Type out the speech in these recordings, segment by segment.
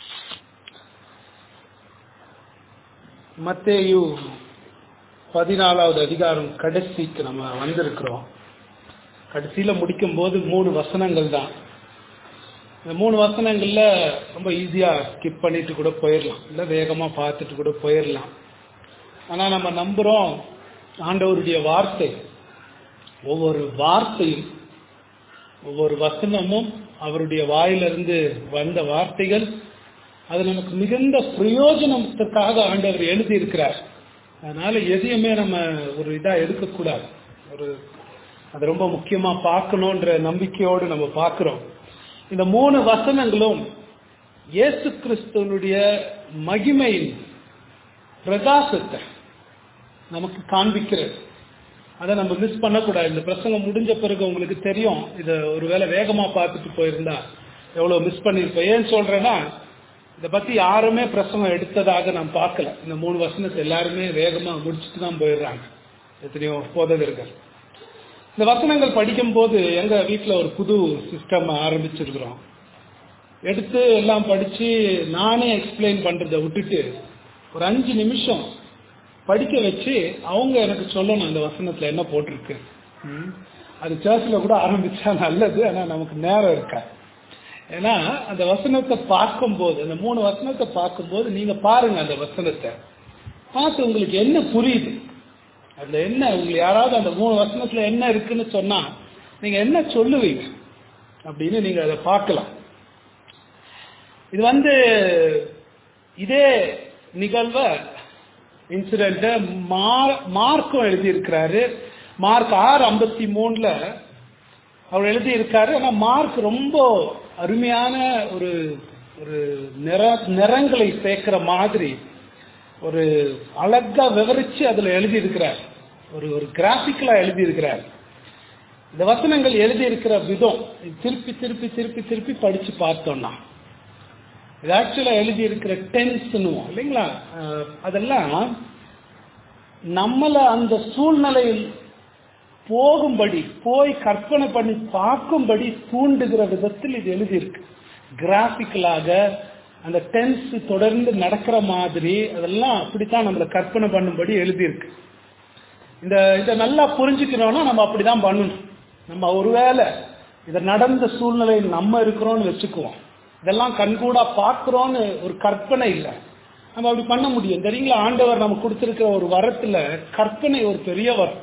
மத்தேயு பதினாலாவது அதிகாரம் கடைசிக்கு நம்ம வந்திருக்கிறோம் கடைசியில முடிக்கும் போது மூணு வசனங்கள் தான் இந்த மூணு வசனங்கள்ல ரொம்ப ஈஸியா ஸ்கிப் பண்ணிட்டு கூட போயிடலாம் இல்ல வேகமா பார்த்துட்டு கூட போயிடலாம் ஆனா நம்ம நம்புறோம் ஆண்டவருடைய வார்த்தை ஒவ்வொரு வார்த்தையும் ஒவ்வொரு வசனமும் அவருடைய வாயிலிருந்து வந்த வார்த்தைகள் அது நமக்கு மிகுந்த பிரயோஜனத்திற்காக ஆண்டவர் எழுதியிருக்கிறார் அதனால எதையுமே நம்ம ஒரு இதா எடுக்கக்கூடாது ஒரு அது ரொம்ப முக்கியமா பார்க்கணுன்ற நம்பிக்கையோடு நம்ம பார்க்கிறோம் இந்த மூணு வசனங்களும் இயேசு கிறிஸ்துவனுடைய மகிமையின் பிரகாசத்தை நமக்கு காண்பிக்கிறது அதை நம்ம மிஸ் பண்ணக்கூடாது இந்த பிரசங்கம் முடிஞ்ச பிறகு உங்களுக்கு தெரியும் இதை ஒருவேளை வேகமா பார்த்துட்டு போயிருந்தா எவ்வளவு மிஸ் பண்ணிருப்போம் ஏன் சொல்றேன்னா இதை பத்தி யாருமே பிரசங்கம் எடுத்ததாக நான் பார்க்கல இந்த மூணு வருஷத்தை எல்லாருமே வேகமா முடிச்சுட்டு தான் போயிடுறாங்க எத்தனையோ போதகர்கள் இந்த வசனங்கள் படிக்கும் போது எங்க வீட்டில் ஒரு புது சிஸ்டம் ஆரம்பிச்சிருக்கிறோம் எடுத்து எல்லாம் படிச்சு நானே எக்ஸ்பிளைன் பண்றதை விட்டுட்டு ஒரு அஞ்சு நிமிஷம் படிக்க வச்சு அவங்க எனக்கு சொல்லணும் அந்த வசனத்துல என்ன போட்டிருக்கு அது சர்ச்சில் கூட ஆரம்பிச்சா நல்லது ஆனா நமக்கு நேரம் இருக்கா ஏன்னா அந்த வசனத்தை பார்க்கும்போது அந்த மூணு வசனத்தை பார்க்கும்போது நீங்க பாருங்க அந்த வசனத்தை பார்த்து உங்களுக்கு என்ன புரியுது அதுல என்ன உங்களுக்கு யாராவது அந்த மூணு வசனத்துல என்ன இருக்குன்னு சொன்னா நீங்க என்ன சொல்லுவீங்க அப்படின்னு நீங்க அதை பார்க்கலாம் இது வந்து இதே நிகழ்வை இன்சிடென்ட் மார்க்கும் எழுதியிருக்கிறாரு மார்க் ஆறு ஐம்பத்தி மூணுல அவர் எழுதியிருக்காரு ஆனா மார்க் ரொம்ப அருமையான ஒரு ஒரு நிற நிறங்களை சேர்க்கிற மாதிரி ஒரு அழகா விவரிச்சு அதுல எழுதியிருக்கிறார் ஒரு ஒரு கிராபிக்கலா எழுதியிருக்கிறார் இந்த வசனங்கள் எழுதியிருக்கிற விதம் திருப்பி திருப்பி திருப்பி திருப்பி படிச்சு பார்த்தோம்னா இது ஆக்சுவலா எழுதி இருக்கிற டென்ஸ்னுவோம் இல்லைங்களா அதெல்லாம் நம்மள அந்த சூழ்நிலையில் போகும்படி போய் கற்பனை பண்ணி பார்க்கும்படி தூண்டுகிற விதத்தில் இது எழுதியிருக்கு கிராபிக்கலாக அந்த டென்ஸ் தொடர்ந்து நடக்கிற மாதிரி அதெல்லாம் அப்படித்தான் நம்மளை கற்பனை பண்ணும்படி எழுதியிருக்கு இந்த இதை நல்லா புரிஞ்சுக்கணும்னா நம்ம அப்படிதான் பண்ணணும் நம்ம ஒருவேளை இதை நடந்த சூழ்நிலையில் நம்ம இருக்கிறோம்னு வச்சுக்குவோம் இதெல்லாம் கண்கூடா பார்க்கிறோன்னு ஒரு கற்பனை இல்லை நம்ம அப்படி பண்ண முடியும் தெரியுங்களா ஆண்டவர் நம்ம கொடுத்திருக்கிற ஒரு வரத்துல கற்பனை ஒரு பெரிய வரம்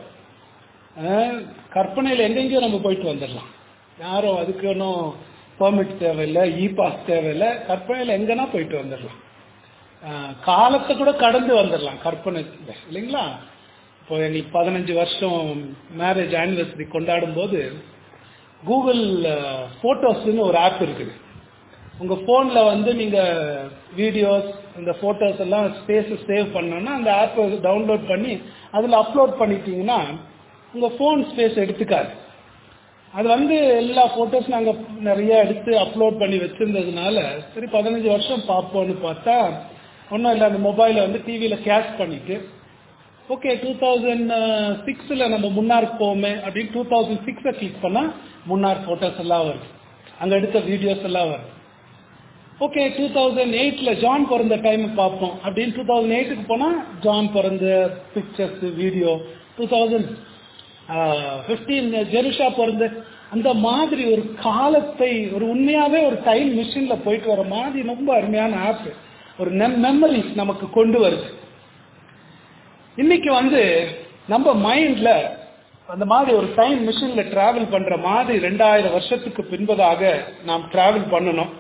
கற்பனையில் எங்கெங்கயோ நம்ம போயிட்டு வந்துடலாம் யாரும் அதுக்கு ஒன்றும் பெர்மிட் தேவையில்லை இ பாஸ் தேவையில்லை கற்பனையில் எங்கன்னா போயிட்டு வந்துடலாம் காலத்தை கூட கடந்து வந்துடலாம் கற்பனை இல்லைங்களா இப்போ எங்களுக்கு பதினஞ்சு வருஷம் மேரேஜ் ஆனிவர்சரி கொண்டாடும் போது கூகுள் ஃபோட்டோஸ்னு ஒரு ஆப் இருக்குது உங்க போன்ல வந்து நீங்க வீடியோஸ் இந்த போட்டோஸ் எல்லாம் ஸ்பேஸ் சேவ் பண்ணோம்னா அந்த ஆப்பை டவுன்லோட் பண்ணி அதுல அப்லோட் பண்ணிட்டீங்கன்னா உங்க போன் ஸ்பேஸ் எடுத்துக்காது அது வந்து எல்லா போட்டோஸ் நாங்க நிறைய எடுத்து அப்லோட் பண்ணி வச்சிருந்ததுனால சரி பதினஞ்சு வருஷம் பார்ப்போம்னு பார்த்தா ஒன்றும் இல்லை அந்த மொபைலை வந்து டிவியில கேஷ் பண்ணிட்டு ஓகே டூ தௌசண்ட் சிக்ஸ்ல நம்ம முன்னார் போமே அப்படின்னு டூ தௌசண்ட் சிக்ஸை கிளிக் பண்ணா முன்னார் போட்டோஸ் எல்லாம் வருது அங்க எடுத்த வீடியோஸ் எல்லாம் வருது ஓகே டூ தௌசண்ட் எயிட்ல ஜான் பிறந்த டைம் பார்ப்போம் அப்படின்னு டூ தௌசண்ட் எயிட்டுக்கு போனா ஜான் பிறந்த pictures video two thousand fifteen Jerusha பிறந்த அந்த மாதிரி ஒரு காலத்தை ஒரு உண்மையாவே ஒரு டைம் மிஷின்ல போயிட்டு வர மாதிரி ரொம்ப அருமையான ஆப் ஒரு மெமரிஸ் நமக்கு கொண்டு வருது இன்னைக்கு வந்து நம்ம மைண்ட்ல அந்த மாதிரி ஒரு டைம் மிஷின்ல டிராவல் பண்ற மாதிரி ரெண்டாயிரம் வருஷத்துக்கு பின்பதாக நாம் டிராவல் பண்ணணும்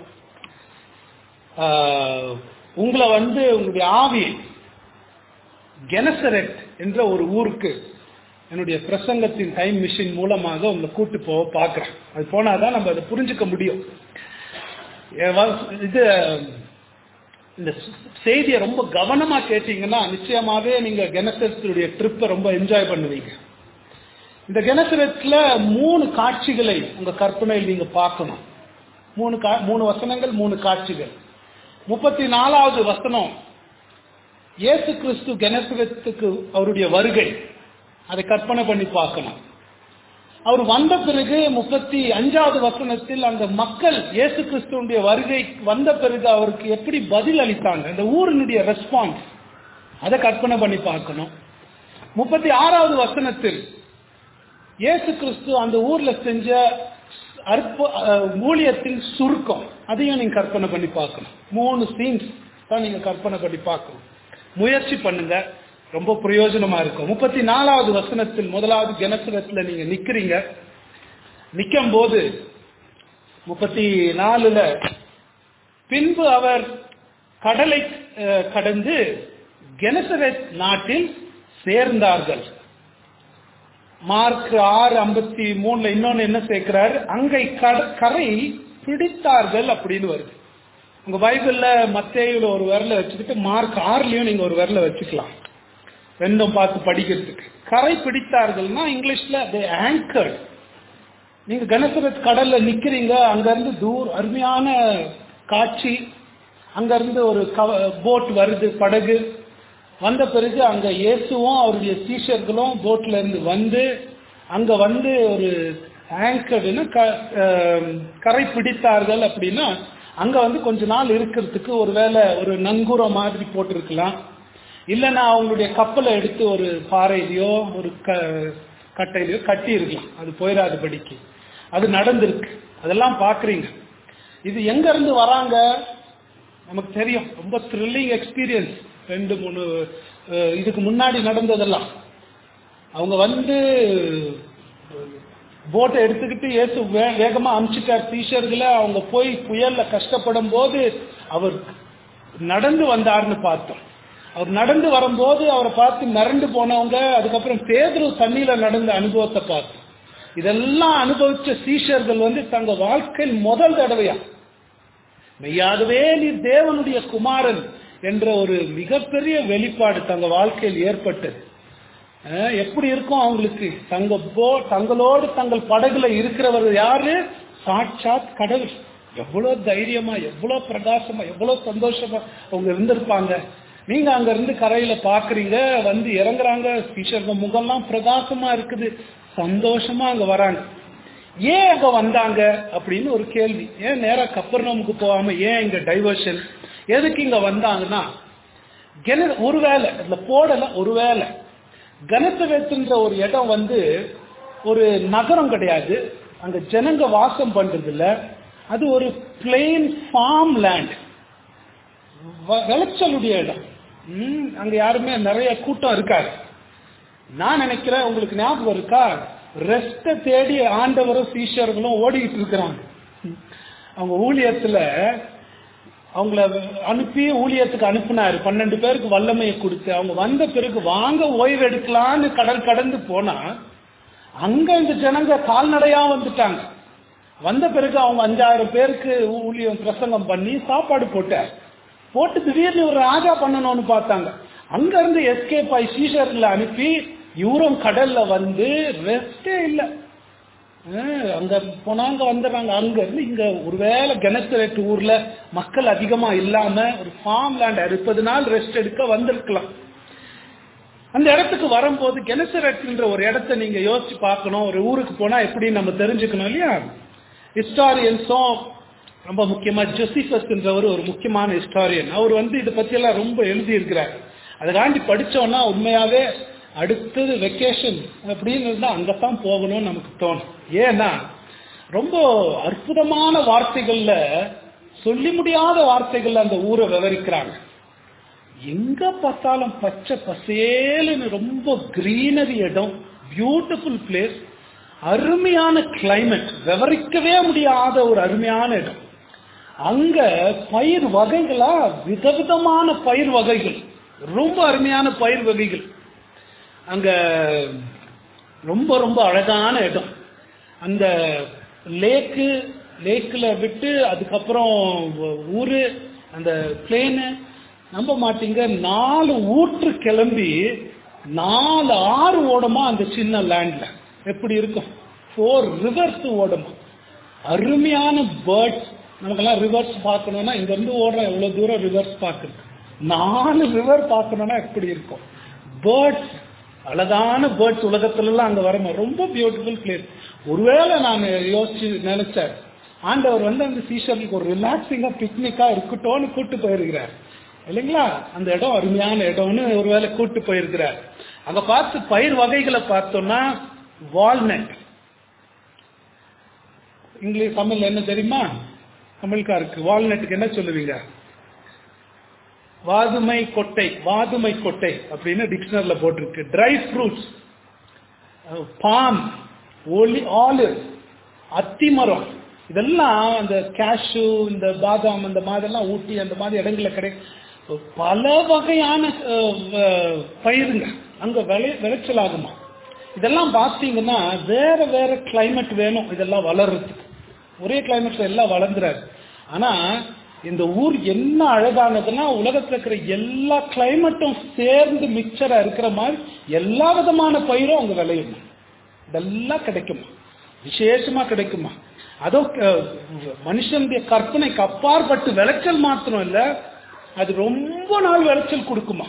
உங்களை வந்து உங்களுடைய ஆவி கெனசரெட் என்ற ஒரு ஊருக்கு என்னுடைய பிரசங்கத்தின் டைம் மிஷின் மூலமாக உங்களை கூட்டு போக பார்க்குறேன் அது போனாதான் நம்ம அதை புரிஞ்சுக்க முடியும் இது இந்த செய்தியை ரொம்ப கவனமா கேட்டீங்கன்னா நிச்சயமாவே நீங்க கெனசரத்துடைய ட்ரிப்பை ரொம்ப என்ஜாய் பண்ணுவீங்க இந்த கெனசரத்துல மூணு காட்சிகளை உங்க கற்பனையில் நீங்க பார்க்கணும் மூணு கா மூணு வசனங்கள் மூணு காட்சிகள் முப்பத்தி நாலாவது வசனம் இயேசு கிறிஸ்து கெனசரத்துக்கு அவருடைய வருகை அதை கற்பனை பண்ணி பார்க்கணும் அவர் வந்த பிறகு முப்பத்தி அஞ்சாவது வசனத்தில் அந்த மக்கள் இயேசு கிறிஸ்துவனுடைய வருகை வந்த பிறகு அவருக்கு எப்படி பதில் அளித்தாங்க அந்த ஊரினுடைய ரெஸ்பான்ஸ் அதை கற்பனை பண்ணி பார்க்கணும் முப்பத்தி ஆறாவது வசனத்தில் இயேசு கிறிஸ்து அந்த ஊர்ல செஞ்ச அற்ப அஹ், ஊழியத்தின் சுருக்கம் அதையும் நீங்க கற்பனை பண்ணி பார்க்கணும் மூணு சீன்ஸ் தான் நீங்க கற்பனை பண்ணி பார்க்கணும் முயற்சி பண்ணுங்க ரொம்ப பிரயோஜனமா இருக்கும் முப்பத்தி நாலாவது வசனத்தில் முதலாவது கனசரத்துல நீங்க நிக்கிறீங்க நிக்கும் போது முப்பத்தி நாலுல பின்பு அவர் கடலை அஹ், கடந்து கெனசரத் நாட்டில் சேர்ந்தார்கள் மார்க் ஆறு ஐம்பத்தி மூணுல இன்னொன்னு என்ன சேர்க்கிறார் அங்கை கட- கரை பிடித்தார்கள் அப்படின்னு வருது உங்க பைபிள்ல மத்தேயுல ஒரு விரல வச்சுக்கிட்டு மார்க் ஆறுலயும் நீங்க ஒரு விரல வச்சுக்கலாம் ரெண்டும் பார்த்து படிக்கிறதுக்கு கரை பிடித்தார்கள்னா இங்கிலீஷ்ல they anchored நீங்க கணசரத் கடல்ல நிக்கிறீங்க அங்க இருந்து தூர் அருமையான காட்சி அங்க இருந்து ஒரு போட் வருது படகு வந்த பிறகு அங்க இயேசுவும் அவருடைய சீஷர்களும் போட்ல இருந்து வந்து அங்க வந்து ஒரு ஆங்கர்டுன்னு கரை பிடித்தார்கள் அப்படின்னா அங்க வந்து கொஞ்ச நாள் இருக்கிறதுக்கு ஒருவேளை ஒரு நங்கூரம் மாதிரி போட்டிருக்கலாம் இல்லைன்னா அவங்களுடைய கப்பலை எடுத்து ஒரு பாறையிலையோ ஒரு க கட்டையிலையோ கட்டி இருக்கலாம் அது போயிடாதபடிக்கு அது நடந்திருக்கு அதெல்லாம் பாக்குறீங்க இது எங்க இருந்து வராங்க நமக்கு தெரியும் ரொம்ப த்ரில்லிங் எக்ஸ்பீரியன்ஸ் ரெண்டு மூணு அஹ், இதுக்கு முன்னாடி நடந்ததெல்லாம் அவங்க வந்து போட்டை எடுத்துக்கிட்டு இயேசு வே- வேகமா அனுப்பிச்சிட்டார் டீச்சர்களை அவங்க போய் புயல்ல கஷ்டப்படும் போது அவர் நடந்து வந்தார்னு பார்த்தோம் அவர் நடந்து வரும்போது அவரை பார்த்து மிரண்டு போனவங்க அதுக்கப்புறம் பேதுரு தண்ணியில நடந்த அனுபவத்தை பார்த்தோம் இதெல்லாம் அனுபவிச்ச சீஷர்கள் வந்து தங்க வாழ்க்கையில் முதல் தடவையா மெய்யாகவே நீ தேவனுடைய குமாரன் என்ற ஒரு மிகப்பெரிய வெளிப்பாடு தங்க வாழ்க்கையில் ஏற்பட்டது அஹ் எப்படி இருக்கும் அவங்களுக்கு தங்க போ தங்களோடு தங்கள் படகுல இருக்கிறவர் யாரு சாட்சாத் கடவுள் எவ்வளவு தைரியமா எவ்வளவு பிரகாசமா எவ்வளவு சந்தோஷமா அவங்க இருந்திருப்பாங்க நீங்க அங்க இருந்து கரையில பாக்குறீங்க வந்து இறங்குறாங்க டீச்சர்ங்க முகம்லாம் பிரகாசமா இருக்குது சந்தோஷமா அங்க வராங்க ஏன் அங்க வந்தாங்க அப்படின்னு ஒரு கேள்வி ஏன் நேரா கப்பர்னமுக்கு போகாம ஏன் இங்க டைவர்ஷன் எதுக்கு இங்க வந்தாங்கன்னா கென ஒருவேளை அதுல போடல ஒருவேளை கனசவேத்துன்ற ஒரு இடம் வந்து ஒரு நகரம் கிடையாது அங்க ஜனங்க வாசம் பண்றது இல்ல அது ஒரு பிளெயின் ஃபார்ம் லேண்ட் விளைச்சலுடைய இடம் ம், அங்க யாருமே நிறைய கூட்டம் இருக்காது நான் நினைக்கிறேன் உங்களுக்கு ஞாபகம் இருக்கா ரெஸ்ட தேடி ஆண்டவரும் சீஷர்களும் ஓடிக்கிட்டு இருக்கிறாங்க அவங்க ஊழியத்துல அவங்கள அனுப்பி ஊழியத்துக்கு அனுப்புனாரு பன்னெண்டு பேருக்கு வல்லமையை கொடுத்து அவங்க வந்த பிறகு வாங்க ஓய்வு எடுக்கலான்னு கடல் கடந்து போனா அங்க இந்த ஜனங்க கால்நடையா வந்துட்டாங்க வந்த பிறகு அவங்க அஞ்சாயிரம் பேருக்கு ஊழியம் பிரசங்கம் பண்ணி சாப்பாடு போட்டார் போட்டு திடீர்னு ஒரு ராஜா பண்ணணும்னு பார்த்தாங்க அங்க இருந்து எஸ்கேப் ஆகி சீஷர்களை அனுப்பி இவரும் கடல்ல வந்து ரெஸ்டே இல்லை அஹ் அங்க போனாங்க வந்துடுறாங்க அங்க இருந்து இங்க ஒருவேளை கெனசரேட் ஊர்ல மக்கள் அதிகமா இல்லாம ஒரு ஃபார்ம் லேண்ட் அறுபது நாள் ரெஸ்ட் எடுக்க வந்திருக்கலாம் அந்த இடத்துக்கு வரும்போது கெனசரட்ன்ற ஒரு இடத்த நீங்க யோசிச்சு பார்க்கணும் ஒரு ஊருக்கு போனா எப்படி நம்ம தெரிஞ்சுக்கணும் இல்லையா ஹிஸ்டாரியன்ஸும் ரொம்ப முக்கியமா ஜோசிபஸ்ன்றவர் ஒரு முக்கியமான ஹிஸ்டாரியன் அவர் வந்து இதை பத்தி எல்லாம் ரொம்ப எழுதி இருக்கிறார் அதை தாண்டி படிச்சோம்னா உண்மையாவே அடுத்தது வெக்கேஷன் அப்படின்னு இருந்தா அங்கதான் போகணும்னு நமக்கு தோணும் ஏன்னா ரொம்ப அற்புதமான வார்த்தைகள்ல சொல்லி முடியாத வார்த்தைகள்ல அந்த ஊரை விவரிக்கிறாங்க எங்க பார்த்தாலும் பச்சை பசேலுன்னு ரொம்ப கிரீனரி இடம் பியூட்டிஃபுல் பிளேஸ் அருமையான கிளைமேட் விவரிக்கவே முடியாத ஒரு அருமையான இடம் அங்க பயிர் வகைகளா விதவிதமான பயிர் வகைகள் ரொம்ப அருமையான பயிர் வகைகள் அங்க ரொம்ப ரொம்ப அழகான இடம் அந்த லேக்கு லேக்கில் விட்டு அதுக்கப்புறம் ஊரு அந்த பிளேனு நம்ப மாட்டீங்க நாலு ஊற்று கிளம்பி நாலு ஆறு ஓடமா அந்த சின்ன லேண்ட்ல எப்படி இருக்கும் ஃபோர் ரிவர்ஸ் ஓடமா அருமையான பேர்ட்ஸ் நமக்கெல்லாம் ரிவர்ஸ் பார்க்கணும்னா இங்க இருந்து ஓடுற எவ்வளவு தூரம் ரிவர்ஸ் பார்க்குறது நாலு ரிவர் பார்க்கணும்னா எப்படி இருக்கும் பேர்ட்ஸ் அழகான பேர்ட்ஸ் உலகத்துல எல்லாம் அங்க வரமா ரொம்ப பியூட்டிஃபுல் பிளேஸ் ஒருவேளை நான் யோசிச்சு நினைச்சேன் ஆண்டவர் வந்து அந்த சீஷருக்கு ஒரு ரிலாக்ஸிங்கா பிக்னிக்கா இருக்கட்டும்னு கூட்டு போயிருக்கிறார் இல்லைங்களா அந்த இடம் அருமையான இடம்னு ஒருவேளை கூட்டு போயிருக்கிறார் அங்க பார்த்து பயிர் வகைகளை பார்த்தோம்னா வால்நட் இங்கிலீஷ் தமிழ்ல என்ன தெரியுமா தமிழ்காருக்கு வால்நட்டுக்கு என்ன சொல்லுவீங்க வாதுமை கொட்டை வாதுமை கொட்டை அப்படின்னு டிக்ஷனரியில் போட்டிருக்கு ட்ரை ஃப்ரூட்ஸ் பாம் ஒலி ஆலிவ் அத்திமரம் இதெல்லாம் அந்த கேஷு இந்த பாதாம் அந்த மாதிரிலாம் ஊட்டி அந்த மாதிரி இடங்கள்ல கிடைக்கும் பல வகையான அஹ், அஹ், பயிருங்க அங்க விளை விளைச்சல் ஆகுமா இதெல்லாம் பார்த்தீங்கன்னா வேற வேற கிளைமேட் வேணும் இதெல்லாம் வளர்றதுக்கு ஒரே கிளைமேட்ல எல்லாம் வளர்ந்துறாரு ஆனா இந்த ஊர் என்ன அழகானதுன்னா உலகத்துல இருக்கிற எல்லா கிளைமேட்டும் சேர்ந்து மிக்சரா இருக்கிற மாதிரி எல்லா விதமான பயிரும் அங்க விளையும் இதெல்லாம் கிடைக்குமா விசேஷமா கிடைக்குமா அதோ அஹ், மனுஷனுடைய கற்பனைக்கு அப்பாற்பட்டு விளைச்சல் மாத்திரம் இல்ல அது ரொம்ப நாள் விளைச்சல் கொடுக்குமா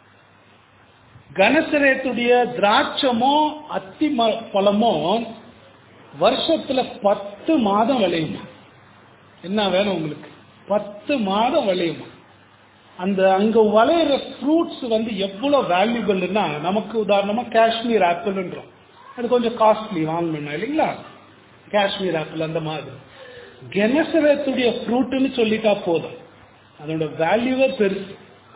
கனசரேத்துடைய திராட்சமோ அத்தி ம- பழமோ வருஷத்துல பத்து மாதம் விளையுமா என்ன வேணும் உங்களுக்கு பத்து மாதம் விளையுமா அந்த அங்க விளையிற ஃப்ரூட்ஸ் வந்து எவ்வளவு வேல்யூபிள்னா நமக்கு உதாரணமா காஷ்மீர் ஆப்பிள்ன்றோம் அது கொஞ்சம் காஸ்ட்லி வாங்கணும்னா இல்லைங்களா காஷ்மீர் ஆப்பிள் அந்த மாதிரி கெனசரத்துடைய ஃப்ரூட்னு சொல்லிட்டா போதும் அதோட வேல்யூவே பெருசு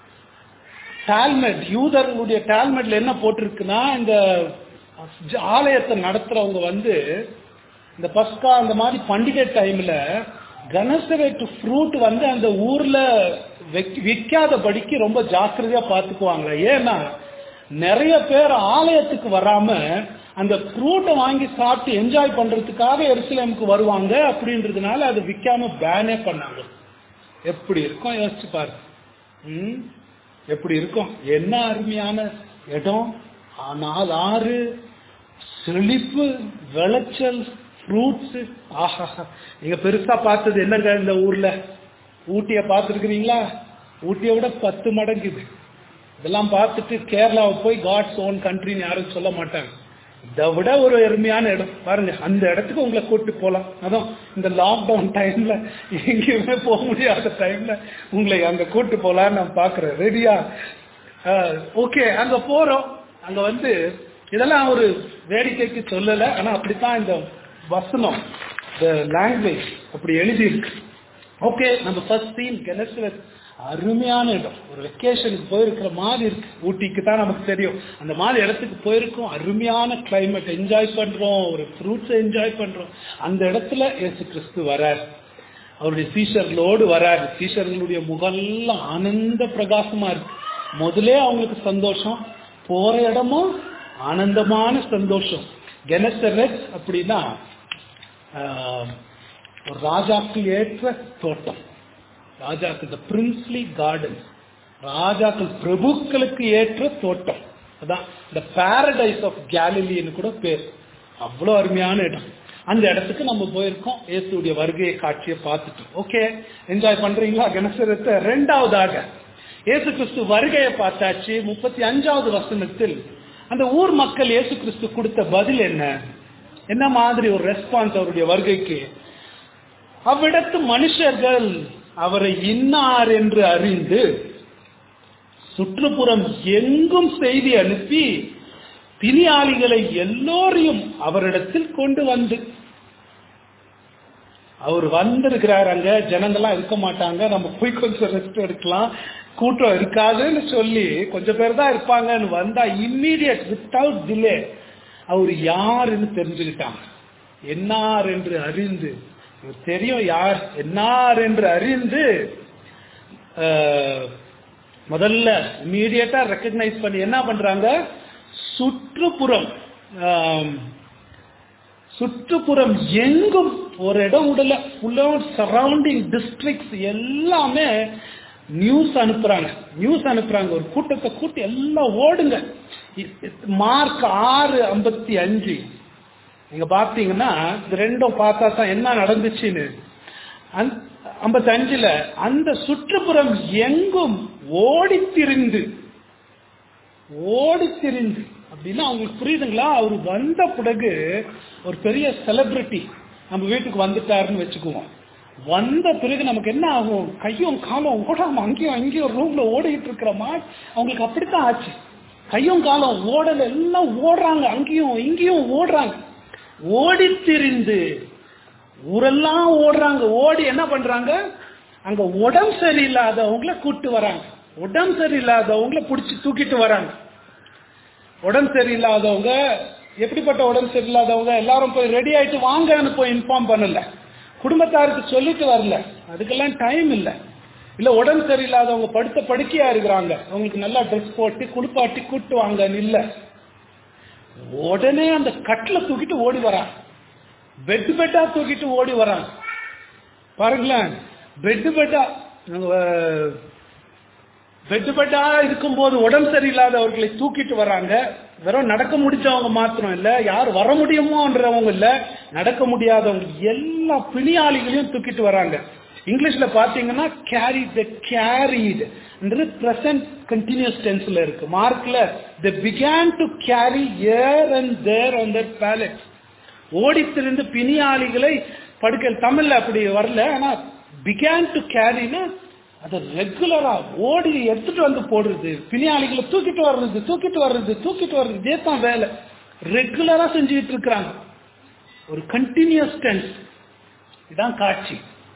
டால்மெட் யூதர்களுடைய டால்மெட்ல என்ன போட்டிருக்குன்னா இந்த ஆலயத்தை நடத்துறவங்க வந்து இந்த பஸ்கா அந்த மாதிரி பண்டிகை டைம்ல கனசரேட் ஃப்ரூட் வந்து அந்த ஊர்ல வைக்க- விற்காதபடிக்கு ரொம்ப ஜாக்கிரதையா பார்த்துக்குவாங்களா ஏன்னா நிறைய பேர் ஆலயத்துக்கு வராம அந்த ஃப்ரூட்டை வாங்கி சாப்பிட்டு என்ஜாய் பண்றதுக்காக எருசலேமுக்கு வருவாங்க அப்படின்றதுனால அது விற்காம பேனே பண்ணாங்க எப்படி இருக்கும் யோசிச்சு பாரு ம் எப்படி இருக்கும் என்ன அருமையான இடம் ஆனால் ஆறு செழிப்பு விளைச்சல் ஃப்ரூட்ஸ் ஆஹா நீங்க பெருசா பார்த்தது என்னங்க இந்த ஊர்ல ஊட்டிய பார்த்துருக்கிறீங்களா ஊட்டியை விட பத்து மடங்கு இது இதெல்லாம் பார்த்துட்டு கேரளாவை போய் காட்ஸ் ஓன் கண்ட்ரின்னு யாரும் சொல்ல மாட்டாங்க இதை விட ஒரு அருமையான இடம் பாருங்க அந்த இடத்துக்கு உங்களை கூட்டு போலாம் அதான் இந்த லாக்டவுன் டைம்ல எங்கேயுமே போக முடியாத டைம்ல உங்களை அங்க கூட்டு போலான்னு நான் பாக்குறேன் ரெடியா ஓகே அங்க போறோம் அங்க வந்து இதெல்லாம் ஒரு வேடிக்கைக்கு சொல்லல ஆனா அப்படித்தான் இந்த வசனம் இந்த லாங்குவேஜ் அப்படி எழுதி இருக்கு ஓகே நம்ம ஃபர்ஸ்ட் சீன் கெனஸ்வத் அருமையான இடம் ஒரு வெக்கேஷனுக்கு போயிருக்கிற மாதிரி இருக்கு ஊட்டிக்கு தான் நமக்கு தெரியும் அந்த மாதிரி இடத்துக்கு போயிருக்கோம் அருமையான கிளைமேட் என்ஜாய் பண்றோம் ஒரு ஃப்ரூட்ஸ் என்ஜாய் பண்றோம் அந்த இடத்துல இயேசு கிறிஸ்து வரார் அவருடைய சீஷர்களோடு வராரு சீஷர்களுடைய முகெல்லாம் ஆனந்த பிரகாசமா இருக்கு முதலே அவங்களுக்கு சந்தோஷம் போற இடமும் ஆனந்தமான சந்தோஷம் கெனசரத் அப்படின்னா ஆஹ், ஒரு ராஜாக்கு ஏற்ற தோட்டம் ராஜாக்கு த பிரின்ஸ்லி கார்டன் ராஜாக்கள் பிரபுக்களுக்கு ஏற்ற தோட்டம் அதான் இந்த பாரடைஸ் ஆஃப் கேலிலின்னு கூட பேர் அவ்வளோ அருமையான இடம் அந்த இடத்துக்கு நம்ம போயிருக்கோம் இயேசுடைய வருகையை காட்சியை பார்த்துட்டோம் ஓகே என்ஜாய் பண்றீங்களா கணேசரத்தை ரெண்டாவதாக இயேசு கிறிஸ்து வருகையை பார்த்தாச்சு முப்பத்தி அஞ்சாவது வசனத்தில் அந்த ஊர் மக்கள் இயேசு கிறிஸ்து கொடுத்த பதில் என்ன என்ன மாதிரி ஒரு ரெஸ்பான்ஸ் அவருடைய வருகைக்கு அவ்விடத்து மனுஷர்கள் அவரை இன்னார் என்று அறிந்து சுற்றுப்புறம் எங்கும் செய்தி அனுப்பி பிணியாளிகளை எல்லோரையும் அவரிடத்தில் கொண்டு வந்து அவர் வந்திருக்கிறார் அங்க ஜனங்கள்லாம் இருக்க மாட்டாங்க நம்ம போய் கொஞ்சம் ரெஸ்ட் எடுக்கலாம் கூட்டம் இருக்காதுன்னு சொல்லி கொஞ்சம் பேர் தான் இருப்பாங்கன்னு வந்தா இம்மீடியட் வித்தவுட் டிலே அவர் யாருன்னு தெரிஞ்சுக்கிட்டாங்க என்னார் என்று அறிந்து இவர் தெரியும் யார் என்னார் என்று அறிந்து அஹ், முதல்ல இம்மீடியட்டா ரெக்கக்னைஸ் பண்ணி என்ன பண்றாங்க சுற்றுப்புறம் ஆம், சுற்றுப்புறம் எங்கும் ஒரு இடம் விடல ஃபுல்லா சரௌண்டிங் டிஸ்ட்ரிக்ட்ஸ் எல்லாமே நியூஸ் அனுப்புறாங்க நியூஸ் அனுப்புறாங்க ஒரு கூட்டத்தை கூட்டி எல்லாம் ஓடுங்க மார்க் ஆறு ஐம்பத்தி அஞ்சு நீங்க பார்த்தீங்கன்னா இது ரெண்டும் பார்த்தா தான் என்ன நடந்துச்சுன்னு ஐம்பத்தி அஞ்சுல அந்த சுற்றுப்புறம் எங்கும் ஓடித்திரிந்து ஓடித்திரிந்து அப்படின்னா அவங்களுக்கு புரியுதுங்களா அவர் வந்த பிறகு ஒரு பெரிய செலிபிரிட்டி நம்ம வீட்டுக்கு வந்துட்டாருன்னு வச்சுக்குவோம் வந்த பிறகு நமக்கு என்ன ஆகும் கையும் காலம் ஓடாம அங்கேயும் அங்கேயும் ரூம்ல ஓடிட்டு இருக்கிற மாதிரி அவங்களுக்கு அப்படித்தான் ஆச்சு கையும் காலம் ஓடல எல்லாம் ஓடுறாங்க அங்கேயும் இங்கேயும் ஓடுறாங்க ஓடி திரிந்து ஊரெல்லாம் ஓடுறாங்க ஓடி என்ன பண்றாங்க அங்க உடம்பு சரியில்லாதவங்கள கூட்டு வராங்க உடம்பு சரியில்லாதவங்கள பிடிச்சி தூக்கிட்டு வராங்க உடம்பு சரியில்லாதவங்க எப்படிப்பட்ட உடம்பு சரியில்லாதவங்க எல்லாரும் போய் ரெடி ஆயிட்டு வாங்கன்னு போய் இன்ஃபார்ம் பண்ணல குடும்பத்தாருக்கு சொல்லிட்டு வரல அதுக்கெல்லாம் டைம் இல்லை இல்ல உடம்பு சரியில்லாதவங்க படுத்த படுக்கையா இருக்கிறாங்க அவங்களுக்கு நல்லா ட்ரெஸ் போட்டு குளிப்பாட்டி கூட்டு வாங்கன்னு இல்ல உடனே அந்த கட்டில தூக்கிட்டு ஓடி வராங்க பெட் பெட்டா தூக்கிட்டு ஓடி வராங்க பாருங்களேன் பெட் பெட்டா பெட் பெட்டா இருக்கும்போது உடம்பு சரியில்லாதவர்களை தூக்கிட்டு வராங்க வெறும் நடக்க முடிச்சவங்க மாத்திரம் இல்ல யார் வர முடியுமோன்றவங்க இல்ல நடக்க முடியாதவங்க எல்லா பிணியாளிகளையும் தூக்கிட்டு வராங்க இங்கிலீஷ்ல பாத்தீங்கன்னா carry the carried present continuous டென்ஸ்ல இருக்கு மார்க்ல the began to carry her and there on that pallet ஓடித்திருந்து பிணியாளிகளை படுக்கல் தமிழ்ல அப்படி வரல ஆனா பிகான் டு கேரினா அதை ரெகுலரா ஓடி எடுத்துட்டு வந்து போடுறது பிணியாளிகளை தூக்கிட்டு வர்றது தூக்கிட்டு வர்றது தூக்கிட்டு வர்றது இதே தான் வேலை ரெகுலரா செஞ்சுக்கிட்டு இருக்கிறாங்க ஒரு கண்டினியூஸ் டென்ஸ் இதான் காட்சி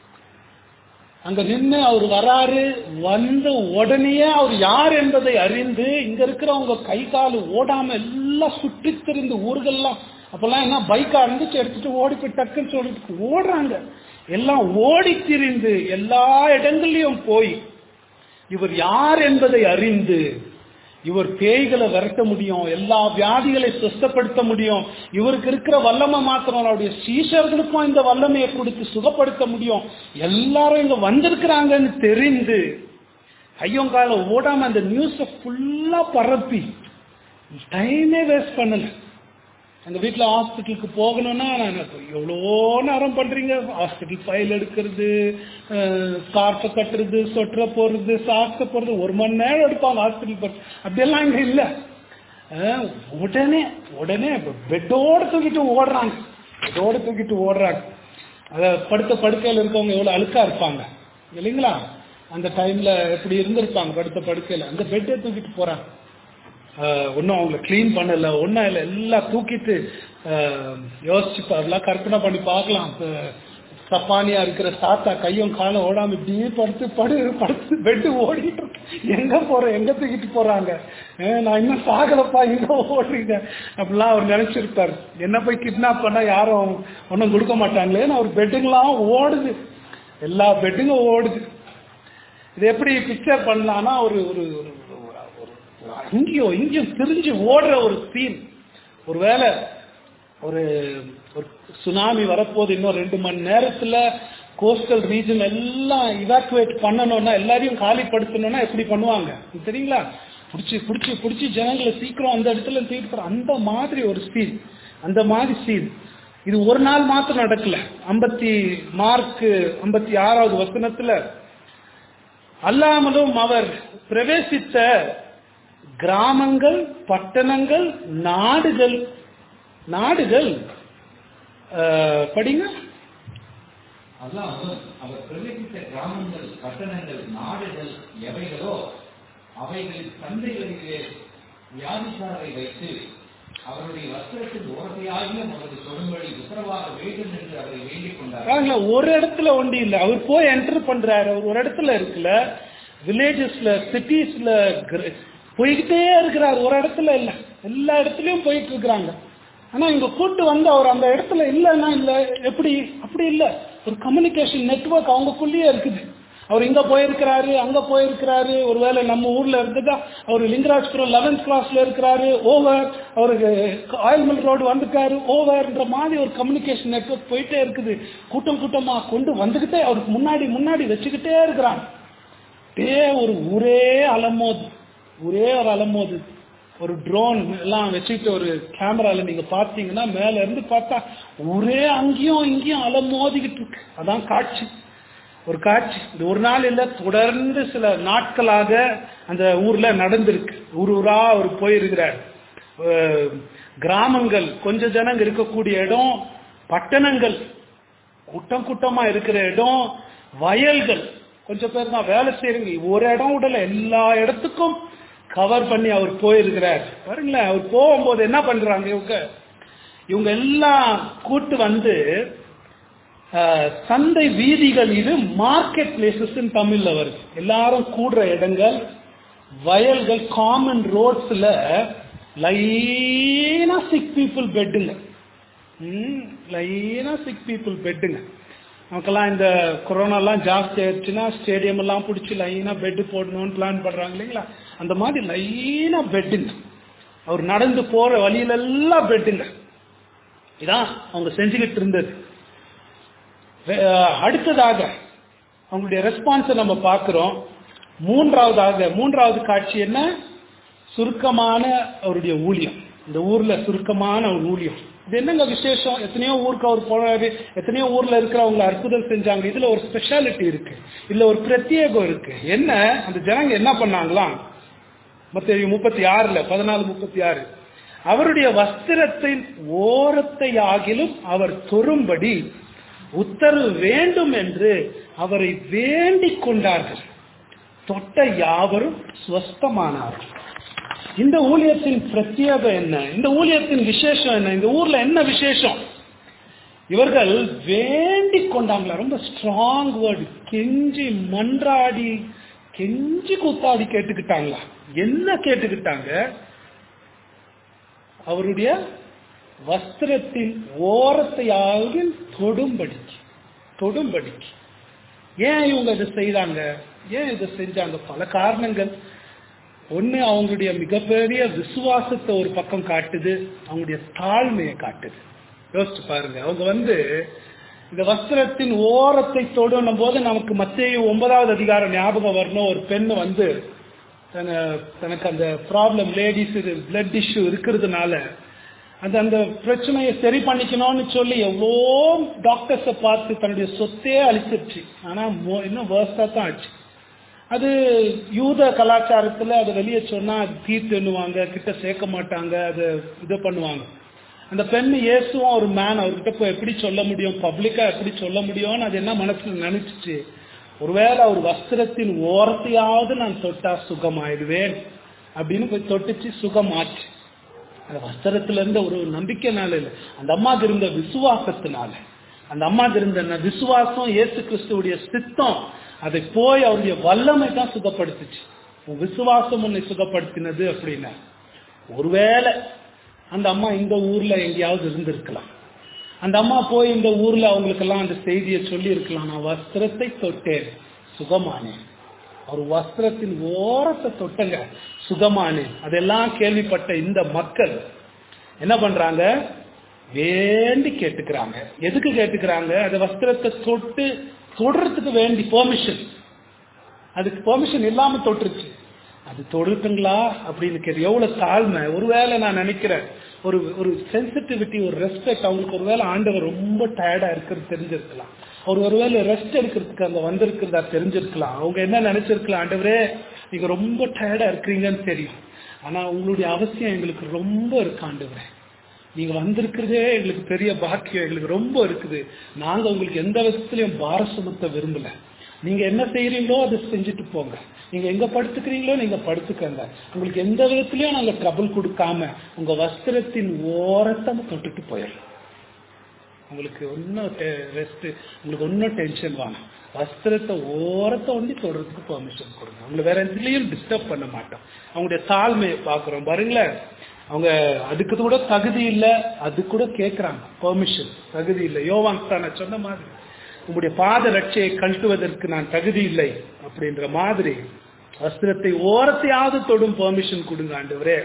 அங்க நின்று அவர் வராரு வந்த உடனேயே அவர் யார் என்பதை அறிந்து இங்க இருக்கிறவங்க கை கால் ஓடாம எல்லாம் சுற்றி திரிந்து ஊர்கள்லாம் அப்பெல்லாம் என்ன பைக்கா இருந்துச்சு எடுத்துட்டு ஓடி போய் டக்குன்னு சொல்லிட்டு ஓடுறாங்க எல்லாம் ஓடி திரிந்து எல்லா இடங்கள்லயும் போய் இவர் யார் என்பதை அறிந்து இவர் பேய்களை விரட்ட முடியும் எல்லா வியாதிகளை சுத்தப்படுத்த முடியும் இவருக்கு இருக்கிற வல்லமை மாத்திரம் அவருடைய சீஷர்களுக்கும் இந்த வல்லமையை கொடுத்து சுகப்படுத்த முடியும் எல்லாரும் இங்க வந்திருக்கிறாங்கன்னு தெரிந்து ஐயோங்கால ஓடாம அந்த நியூஸ ஃபுல்லா பரப்பி டைமே வேஸ்ட் பண்ணல அந்த வீட்டில் ஹாஸ்பிட்டலுக்கு போகணும்னா நான் எவ்வளோ நேரம் பண்றீங்க ஹாஸ்பிட்டல் ஃபைல் எடுக்கிறது ஸ்கார்ஃபை கட்டுறது சொட்டரை போடுறது சாக்ஸை போடுறது ஒரு மணி நேரம் எடுப்பாங்க ஹாஸ்பிட்டல் போட்டு அப்படியெல்லாம் இங்கே இல்லை உடனே உடனே பெட்டோட தூக்கிட்டு ஓடுறாங்க பெட்டோட தூக்கிட்டு ஓடுறாங்க அதை படுத்த படுக்கையில் இருக்கவங்க எவ்வளோ அழுக்கா இருப்பாங்க இல்லைங்களா அந்த டைம்ல எப்படி இருந்திருப்பாங்க படுத்த படுக்கையில் அந்த பெட்டை தூக்கிட்டு போறாங்க ஒன்றும் அவங்கள க்ளீன் பண்ணல ஒன்றும் இல்லை எல்லாம் தூக்கிட்டு யோசிச்சு அதெல்லாம் கற்பனை பண்ணி பார்க்கலாம் சப்பானியா இருக்கிற சாத்தா கையும் காலம் ஓடாம இப்படியே படுத்து படு படுத்து பெட்டு ஓடிட்டு இருக்கு எங்க போறேன் எங்க தூக்கிட்டு போறாங்க நான் இன்னும் சாகலப்பா எங்க ஓடுறீங்க அப்படிலாம் அவர் நினைச்சிருப்பாரு என்ன போய் கிட்னாப் பண்ணா யாரும் ஒன்றும் கொடுக்க மாட்டாங்களேன்னு அவர் பெட்டுங்கெல்லாம் ஓடுது எல்லா பெட்டுங்க ஓடுது இது எப்படி பிக்சர் பண்ணலாம்னா ஒரு ஒரு இங்கேயும் இங்கேயும் திரிஞ்சு ஓடுற ஒரு சீன் ஒருவேளை ஒரு ஒரு சுனாமி வரப்போது இன்னும் ரெண்டு மணி நேரத்துல கோஸ்டல் ரீஜன் எல்லாம் இவாக்குவேட் பண்ணணும்னா எல்லாரையும் காலிப்படுத்தணும்னா எப்படி பண்ணுவாங்க தெரியுங்களா பிடிச்சி பிடிச்சி பிடிச்சி ஜனங்களை சீக்கிரம் அந்த இடத்துல தீர்க்கிற அந்த மாதிரி ஒரு சீன் அந்த மாதிரி சீன் இது ஒரு நாள் மாத்திரம் நடக்கல ஐம்பத்தி மார்க் ஐம்பத்தி ஆறாவது வசனத்துல அல்லாமலும் அவர் பிரவேசித்த கிராமங்கள் பட்டணங்கள் நாடுகள் நாடுகள் படிங்க அல்லாமல் அவர் பிரவேசித்த கிராமங்கள் பட்டணங்கள் நாடுகள் எவைகளோ அவைகளில் சந்தைகளிலே வியாதிசாரை வைத்து அவருடைய வஸ்திரத்தில் ஓரத்தையாகிய அவரது தொடும்படி உத்தரவாக வேண்டும் என்று அவரை வேண்டிக் கொண்டார் பாருங்களா ஒரு இடத்துல ஒண்டி இல்ல அவர் போய் என்டர் பண்றாரு அவர் ஒரு இடத்துல இருக்குல்ல வில்லேஜஸ்ல சிட்டிஸ்ல போய்கிட்டே இருக்கிறார் ஒரு இடத்துல இல்ல எல்லா இடத்துலயும் போயிட்டு இருக்கிறாங்க ஆனா இங்க கூட்டு வந்து அவர் அந்த இடத்துல இல்லைன்னா இல்ல எப்படி அப்படி இல்ல ஒரு கம்யூனிகேஷன் நெட்ஒர்க் அவங்களுக்குள்ளேயே இருக்குது அவர் இங்க போயிருக்கிறாரு அங்க போயிருக்கிறாரு ஒருவேளை நம்ம ஊர்ல இருந்துட்டா அவர் லிங்கராஜ்புரம் லெவன்த் கிளாஸ்ல இருக்கிறாரு ஓவர் அவருக்கு ஆயில்மில் ரோடு வந்துட்டாரு ஓவர்ன்ற மாதிரி ஒரு கம்யூனிகேஷன் நெட்ஒர்க் போயிட்டே இருக்குது கூட்டம் கூட்டமா கொண்டு வந்துகிட்டே அவருக்கு முன்னாடி முன்னாடி வச்சுக்கிட்டே இருக்கிறாங்க அப்படியே ஒரு ஊரே அலமோது ஒரே ஒரு அலமோது ஒரு ட்ரோன் எல்லாம் வச்சுட்டு ஒரு கேமரால நீங்க பாத்தீங்கன்னா மேல இருந்து பார்த்தா ஒரே அங்கேயும் இங்கேயும் அலமோதிக்கிட்டு இருக்கு அதான் காட்சி ஒரு காட்சி இது ஒரு நாள் இல்ல தொடர்ந்து சில நாட்களாக அந்த ஊர்ல நடந்திருக்கு ஊர் ஊரா அவர் போயிருக்கிறார் அஹ், கிராமங்கள் கொஞ்ச ஜனங்க இருக்கக்கூடிய இடம் பட்டணங்கள் கூட்டம் கூட்டமா இருக்கிற இடம் வயல்கள் கொஞ்சம் பேர் தான் வேலை செய்யறீங்க ஒரு இடம் விடல எல்லா இடத்துக்கும் கவர் பண்ணி அவர் போயிருக்கிறார் பாருங்களேன் அவர் போகும்போது என்ன பண்றாங்க இவங்க இவங்க எல்லாம் கூட்டு வந்து அஹ், சந்தை வீதிகள் இது மார்க்கெட் பிளேசஸ் தமிழ்ல வருது எல்லாரும் கூடுற இடங்கள் வயல்கள் காமன் ரோட்ஸ்ல லைனா சிக் பீப்புள் பெட்டுங்க லைனா சிக் பீப்புள் பெட்டுங்க நமக்கெல்லாம் இந்த கொரோனாலாம் ஜாஸ்தி ஆயிடுச்சுன்னா ஸ்டேடியம் எல்லாம் பிடிச்சி லைனா பெட்டு போடணும்னு பிளான் பண்றாங்க இல்லைங்களா அந்த மாதிரி லைனா பெட்டுங்க அவர் நடந்து போற வழியில எல்லாம் பெட்டுங்க இதான் அவங்க செஞ்சுக்கிட்டு இருந்தது வே- அடுத்ததாக அவங்களுடைய ரெஸ்பான்ஸை நம்ம பார்க்கிறோம் மூன்றாவதாக மூன்றாவது காட்சி என்ன சுருக்கமான அவருடைய ஊழியம் இந்த ஊர்ல சுருக்கமான ஒரு ஊழியம் இது என்னங்க விசேஷம் எத்தனையோ ஊருக்கு அவர் போறாரு எத்தனையோ ஊர்ல இருக்கிறவங்க அற்புதம் செஞ்சாங்க இதுல ஒரு ஸ்பெஷாலிட்டி இருக்கு இதுல ஒரு பிரத்யேகம் இருக்கு என்ன அந்த ஜனங்க என்ன பண்ணாங்களாம் மத்திய முப்பத்தி ஆறுல பதினாலு முப்பத்தி ஆறு அவருடைய வஸ்திரத்தின் ஓரத்தை ஆகிலும் அவர் தொறும்படி உத்தரவு வேண்டும் என்று அவரை வேண்டிக் கொண்டார்கள் தொட்ட யாவரும் ஸ்வஸ்தமானார்கள் இந்த ஊழியத்தின் பிரத்யேகம் என்ன இந்த ஊழியத்தின் விசேஷம் என்ன இந்த ஊர்ல என்ன விசேஷம் இவர்கள் வேண்டிக் கொண்டாங்களா ரொம்ப ஸ்ட்ராங் வேர்டு கெஞ்சி மன்றாடி கெஞ்சி கூத்தாடி கேட்டுக்கிட்டாங்களா என்ன கேட்டுக்கிட்டாங்க அவருடைய வஸ்திரத்தின் ஓரத்தையாவது தொடும்படிக்கு தொடும்படிக்கு ஏன் இவங்க இதை செய்தாங்க ஏன் இதை செஞ்சாங்க பல காரணங்கள் ஒண்ணு அவங்களுடைய மிகப்பெரிய விசுவாசத்தை ஒரு பக்கம் காட்டுது அவங்களுடைய தாழ்மையை காட்டுது யோசிச்சு பாருங்க அவங்க வந்து இந்த வஸ்திரத்தின் ஓரத்தை தொடணும் போது நமக்கு மத்திய ஒன்பதாவது அதிகாரம் ஞாபகம் வரணும் ஒரு பெண் வந்து தன- தனக்கு அந்த ப்ராப்ளம் லேடிஸ் பிளட் இஷ்யூ இருக்கிறதுனால அந்த அந்த பிரச்சனையை சரி பண்ணிக்கணும்னு சொல்லி எவ்வளோ டாக்டர்ஸை பார்த்து தன்னுடைய சொத்தையே அழிச்சிருச்சு ஆனா மோ- இன்னும் வேர்ஸ்டா தான் ஆச்சு அது யூத கலாச்சாரத்துல அதை வெளியே சொன்னா அது தீர்த்துன்னுவாங்க கிட்ட சேர்க்க மாட்டாங்க அது இது பண்ணுவாங்க அந்த பெண் இயேசுவும் ஒரு மேன் அவர்கிட்ட போய் எப்படி சொல்ல முடியும் பப்ளிக்கா எப்படி சொல்ல முடியும்னு அது என்ன மனசுல நினைச்சிச்சு ஒருவேளை அவர் வஸ்திரத்தின் ஓரத்தையாவது நான் தொட்டா சுகமாயிடுவேன் அப்படின்னு போய் தொட்டுச்சு சுகமாச்சு அந்த வஸ்திரத்துல இருந்த ஒரு நம்பிக்கைனால இல்ல அந்த அம்மாக்கு இருந்த விசுவாசத்தினால அந்த அம்மாக்கு இருந்த ந- விசுவாசம் இயேசு கிறிஸ்துவுடைய சித்தம் அதை போய் அவருடைய வல்லமை தான் சுகப்படுத்துச்சு உன் விசுவாசம் உன்னை சுகப்படுத்தினது அப்படின்னா ஒருவேளை அந்த அம்மா இந்த ஊர்ல எங்கேயாவது இருந்திருக்கலாம் அந்த அம்மா போய் இந்த ஊர்ல அவங்களுக்கெல்லாம் அந்த செய்தியை சொல்லி இருக்கலாம் நான் வஸ்திரத்தை தொட்டேன் சுகமானேன் ஒரு வஸ்திரத்தின் ஓரத்தை தொட்டங்க சுகமானேன் அதெல்லாம் கேள்விப்பட்ட இந்த மக்கள் என்ன பண்றாங்க வேண்டி கேட்டுக்கிறாங்க எதுக்கு கேட்டுக்கிறாங்க அந்த வஸ்திரத்தை தொட்டு தொடுறதுக்கு வேண்டி பெர்மிஷன் அதுக்கு பெர்மிஷன் இல்லாம தொட்டுருச்சு அது தொடுத்துங்களா அப்படின்னு கேட்டு எவ்வளவு தாழ்மை ஒருவேளை நான் நினைக்கிறேன் ஒரு ஒரு சென்சிட்டிவிட்டி ஒரு ரெஸ்பெக்ட் அவங்களுக்கு ஒருவேளை ஆண்டவர் ரொம்ப டயர்டா இருக்கிறது தெரிஞ்சிருக்கலாம் அவர் ஒருவேளை ரெஸ்ட் எடுக்கிறதுக்கு அங்க வந்திருக்கிறதா தெரிஞ்சிருக்கலாம் அவங்க என்ன நினைச்சிருக்கலாம் ஆண்டவரே நீங்க ரொம்ப டயர்டா இருக்கிறீங்கன்னு தெரியும் ஆனா உங்களுடைய அவசியம் எங்களுக்கு ரொம்ப இருக்கு ஆண்டவரே நீங்க வந்திருக்கிறதே எங்களுக்கு பெரிய பாக்கியம் எங்களுக்கு ரொம்ப இருக்குது நாங்க உங்களுக்கு எந்த விதத்திலையும் பார சுமத்த விரும்பல நீங்க என்ன செய்யறீங்களோ அதை செஞ்சுட்டு போங்க நீங்க எங்க படுத்துக்கிறீங்களோ நீங்க படுத்துக்கங்க உங்களுக்கு எந்த விதத்திலயும் நாங்க ட்ரபிள் கொடுக்காம உங்க வஸ்திரத்தின் ஓரத்தை தொட்டுட்டு போயிடலாம் உங்களுக்கு ஒன்றும் ரெஸ்ட் உங்களுக்கு ஒன்றும் டென்ஷன் வேணாம் வஸ்திரத்தை ஓரத்தை ஒண்டி தொடர்றதுக்கு பெர்மிஷன் கொடுங்க அவங்களை வேற எதுலயும் டிஸ்டர்ப் பண்ண மாட்டோம் அவங்களுடைய தாழ்மையை பார்க்குறோம் பாருங்களேன் அவங்க அதுக்கு கூட தகுதி இல்லை அது கூட கேட்குறாங்க பெர்மிஷன் தகுதி இல்லை யோவான் தான் நான் சொன்ன மாதிரி உங்களுடைய பாத ரட்சையை கழட்டுவதற்கு நான் தகுதி இல்லை அப்படின்ற மாதிரி வஸ்திரத்தை ஓரத்தையாவது தொடும் பெர்மிஷன் கொடுங்க ஆண்டவரே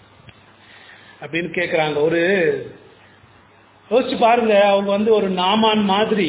அப்படின்னு கேட்குறாங்க ஒரு யோசிச்சு பாருங்க அவங்க வந்து ஒரு நாமான் மாதிரி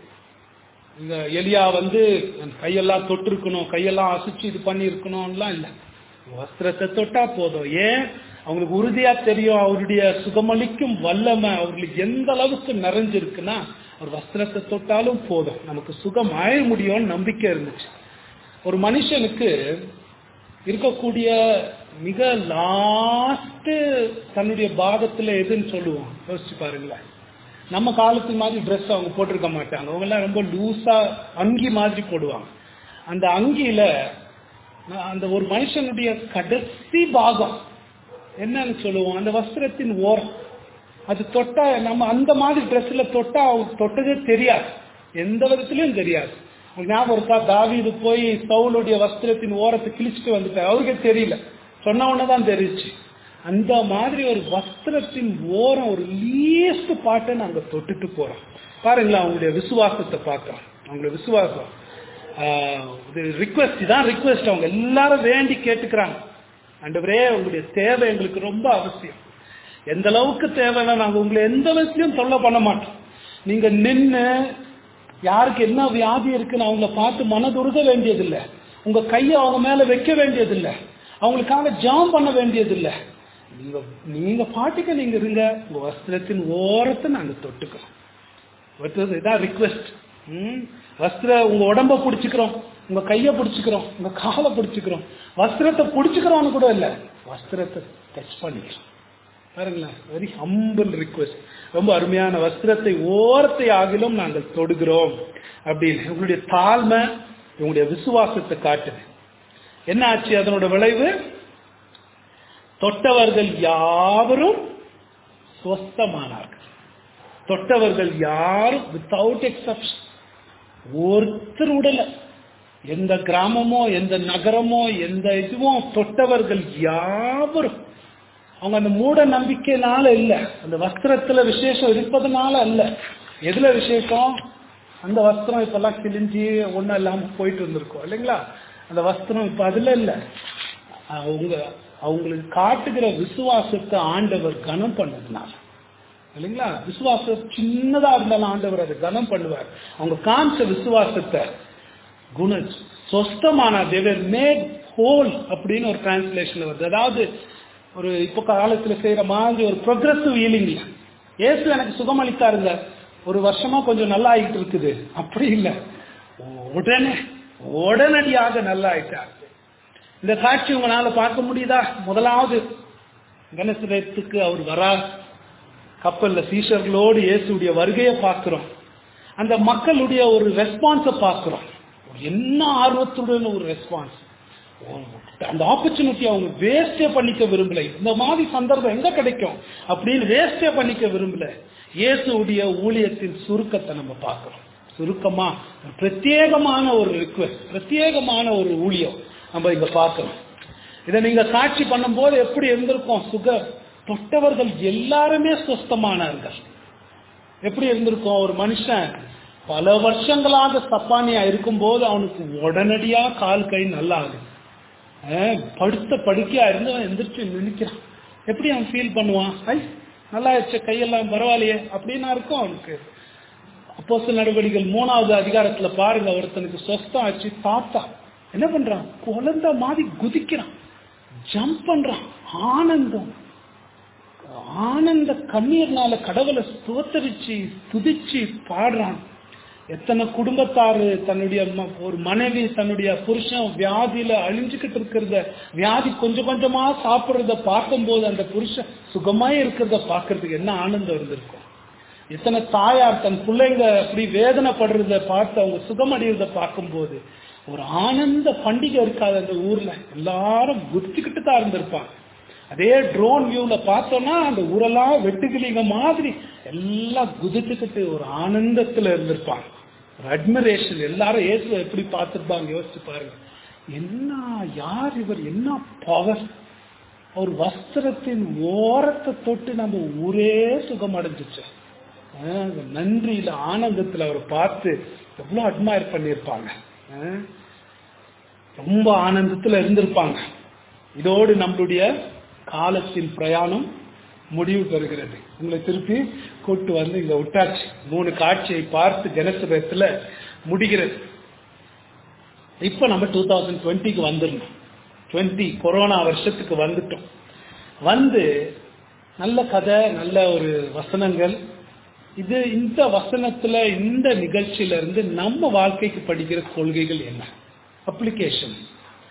இந்த எலியா வந்து கையெல்லாம் தொட்டிருக்கணும் கையெல்லாம் அசைச்சு இது பண்ணி இருக்கணும்லாம் இல்லை வஸ்திரத்தை தொட்டா போதும் ஏன் அவங்களுக்கு உறுதியா தெரியும் அவருடைய சுகமளிக்கும் வல்லமை அவர்களுக்கு எந்த அளவுக்கு நிறைஞ்சிருக்குன்னா ஒரு வஸ்திரத்தை தொட்டாலும் போதும் நமக்கு சுகம் ஆய முடியும்னு நம்பிக்கை இருந்துச்சு ஒரு மனுஷனுக்கு இருக்கக்கூடிய மிக லாஸ்ட் தன்னுடைய பாகத்துல எதுன்னு சொல்லுவோம் யோசிச்சு பாருங்களேன் நம்ம காலத்து மாதிரி ட்ரெஸ் அவங்க போட்டிருக்க மாட்டாங்க அவங்க எல்லாம் ரொம்ப லூசா அங்கி மாதிரி போடுவாங்க அந்த அங்கியில நான் அந்த ஒரு மனுஷனுடைய கடைசி பாகம் என்னன்னு சொல்லுவோம் அந்த வஸ்திரத்தின் ஓரம் அது தொட்டா நம்ம அந்த மாதிரி ட்ரெஸ்ல தொட்டா அவங்க தொட்டதே தெரியாது எந்த விதத்திலயும் தெரியாது உங்களுக்கு ஞாபகம் இருக்கா தாவீது போய் சவுளுடைய வஸ்திரத்தின் ஓரத்தை கிழிச்சிட்டு வந்துட்டார் அவருக்கே தெரியல சொன்ன உடனே தான் தெரிஞ்சுச்சு அந்த மாதிரி ஒரு வஸ்திரத்தின் ஓரம் ஒரு லீஸ்ட் பாட்டை நாங்க தொட்டுட்டு போறோம் பாருங்களேன் அவங்களுடைய விசுவாசத்தை பார்க்கலாம் அவங்களுடைய விசுவாசம் ரிக்வெஸ்ட் தான் ரிக்வெஸ்ட் அவங்க எல்லாரும் வேண்டி கேட்டுக்கிறாங்க ஆண்டவரே உங்களுடைய தேவை எங்களுக்கு ரொம்ப அவசியம் எந்த அளவுக்கு தேவைன்னா நாங்க உங்களை எந்த விதத்திலையும் தொல்லை பண்ண மாட்டோம் நீங்க நின்னு யாருக்கு என்ன வியாதி இருக்குன்னு அவங்கள பார்த்து மனதுருக வேண்டியதில்லை உங்க கையை அவங்க மேல வைக்க வேண்டியதில்லை அவங்களுக்காக ஜாம் பண்ண வேண்டியதில்லை நீங்க நீங்க பாட்டுக்கு நீங்க இருங்க உங்க வஸ்திரத்தின் ஓரத்தை நாங்க தொட்டுக்கிறோம் ஒருத்தர் இதான் ரிக்வெஸ்ட் வஸ்திர உங்க உடம்ப பிடிச்சுக்கிறோம் உங்க கையை பிடிச்சுக்கிறோம் உங்க காலை பிடிச்சுக்கிறோம் வஸ்திரத்தை பிடிச்சுக்கிறோம்னு கூட இல்ல வஸ்திரத்தை டச் பண்ணிக்கிறோம் பாருங்களேன் வெரி ஹம்பிள் ரிக்வெஸ்ட் ரொம்ப அருமையான வஸ்திரத்தை ஓரத்தை ஆகிலும் நாங்கள் தொடுகிறோம் அப்படின்னு உங்களுடைய தாழ்மை உங்களுடைய விசுவாசத்தை காட்டுது என்ன ஆச்சு அதனோட விளைவு தொட்டவர்கள் யாவரும் சொஸ்தமானார்கள் தொட்டவர்கள் யாரும் வித்தவுட் எக்ஸப்ஷன் ஒருத்தர் உடல எந்த கிராமமோ எந்த நகரமோ எந்த இதுவும் தொட்டவர்கள் யாவரும் அவங்க அந்த மூட நம்பிக்கையினால இல்ல அந்த வஸ்திரத்துல விசேஷம் இருப்பதனால அல்ல எதுல விசேஷம் அந்த வஸ்திரம் இப்பெல்லாம் கிழிஞ்சி ஒண்ணும் இல்லாம போயிட்டு இருந்திருக்கும் இல்லைங்களா அந்த வஸ்திரம் இப்ப அதுல இல்ல அவங்க அவங்களுக்கு காட்டுகிற விசுவாசத்தை ஆண்டவர் கனம் பண்ணதுனால இல்லைங்களா விசுவாசம் சின்னதா இருந்தாலும் ஆண்டவர் அதை கனம் பண்ணுவார் அவங்க காமிச்ச விசுவாசத்தை குண சொஸ்தமான தேவர் மேட் ஹோல் அப்படின்னு ஒரு டிரான்ஸ்லேஷன் வருது அதாவது ஒரு இப்ப காலத்துல செய்யற மாதிரி ஒரு ப்ரொக்ரஸிவ் ஹீலிங் ஏசு எனக்கு சுகமளித்தாருங்க ஒரு வருஷமா கொஞ்சம் நல்லா ஆகிட்டு இருக்குது அப்படி இல்லை உடனே உடனடியாக நல்லா ஆயிட்டார் இந்த காட்சி உங்களால பார்க்க முடியுதா முதலாவது கணேசத்துக்கு அவர் வரா கப்பல்ல சீஷர்களோடு இயேசுடைய வருகையை பார்க்கிறோம் அந்த மக்களுடைய ஒரு ரெஸ்பான்ஸை பார்க்கிறோம் என்ன ஆர்வத்துடன் ஒரு ரெஸ்பான்ஸ் அந்த ஆப்பர்ச்சுனிட்டி அவங்க வேஸ்டே பண்ணிக்க விரும்பல இந்த மாதிரி சந்தர்ப்பம் எங்க கிடைக்கும் அப்படின்னு வேஸ்டே பண்ணிக்க விரும்பல இயேசுடைய ஊழியத்தின் சுருக்கத்தை நம்ம பார்க்கிறோம் சுருக்கமா பிரத்யேகமான ஒரு ரிக்வெஸ்ட் பிரத்யேகமான ஒரு ஊழியம் நம்ம இங்க பார்க்கிறோம் இதை நீங்க காட்சி பண்ணும்போது எப்படி இருந்திருக்கும் சுகர் தொட்டவர்கள் எல்லாருமே சுஸ்தமானார்கள் எப்படி இருந்திருக்கும் ஒரு மனுஷன் பல வருஷங்களாக சப்பானியா இருக்கும்போது அவனுக்கு உடனடியா கால் கை நல்லா ஆகுது படுத்த படுக்கையா இருந்து அவன் எந்திரிச்சு நினைக்கிறான் எப்படி அவன் ஃபீல் பண்ணுவான் ஐ நல்லா ஆயிடுச்சு கையெல்லாம் பரவாயில்லையே அப்படின்னா இருக்கும் அவனுக்கு அப்போச நடவடிக்கைகள் மூணாவது அதிகாரத்துல பாருங்க ஒருத்தனுக்கு சொஸ்தம் ஆச்சு தாத்தா என்ன பண்றான் குழந்தை மாதிரி குதிக்கிறான் ஜம்ப் பண்றான் ஆனந்தம் ஆனந்த கண்ணீர்னால கடவுளை ஸ்தோத்தரிச்சு துதிச்சு பாடுறான் எத்தனை குடும்பத்தாரு தன்னுடைய ஒரு மனைவி தன்னுடைய புருஷன் வியாதியில அழிஞ்சுக்கிட்டு இருக்கிறத வியாதி கொஞ்சம் கொஞ்சமா சாப்பிடுறத பார்க்கும்போது அந்த புருஷன் சுகமா இருக்கிறத பார்க்கறதுக்கு என்ன ஆனந்தம் இருந்திருக்கும் எத்தனை தாயார் தன் பிள்ளைங்க அப்படி வேதனைப்படுறத பார்த்து அவங்க சுகமடைகிறத பார்க்கும்போது ஒரு ஆனந்த பண்டிகை இருக்காது அந்த ஊர்ல எல்லாரும் குதிச்சுக்கிட்டு தான் இருந்திருப்பாங்க அதே ட்ரோன் வியூல பார்த்தோம்னா அந்த ஊரெல்லாம் வெட்டுக்கிளிங்க மாதிரி எல்லாம் குதிச்சுக்கிட்டு ஒரு ஆனந்தத்துல இருந்திருப்பாங்க ஒரு அட்மிரேஷன் எல்லாரும் இயேசுவை எப்படி பார்த்திருப்பாங்க யோசிச்சு பாருங்க என்ன யார் இவர் என்ன பவர் ஒரு வஸ்திரத்தின் ஓரத்தை தொட்டு நம்ம ஊரே சுகம் அடைஞ்சிச்சு நன்றியில ஆனந்தத்துல அவர் பார்த்து எவ்வளவு அட்மயர் பண்ணியிருப்பாங்க ரொம்ப ஆனந்தத்துல இருந்திருப்பாங்க இதோடு நம்மளுடைய காலத்தின் பிரயாணம் முடிவு பெறுகிறது உங்களை திருப்பி கூட்டு வந்து இங்க விட்டாச்சு மூணு காட்சியை பார்த்து ஜனசபத்துல முடிகிறது இப்ப நம்ம டூ தௌசண்ட் டுவெண்ட்டிக்கு வந்துடணும் டுவெண்ட்டி கொரோனா வருஷத்துக்கு வந்துட்டோம் வந்து நல்ல கதை நல்ல ஒரு வசனங்கள் இது இந்த வசனத்துல இந்த நிகழ்ச்சியில இருந்து நம்ம வாழ்க்கைக்கு படிக்கிற கொள்கைகள் என்ன அப்ளிகேஷன்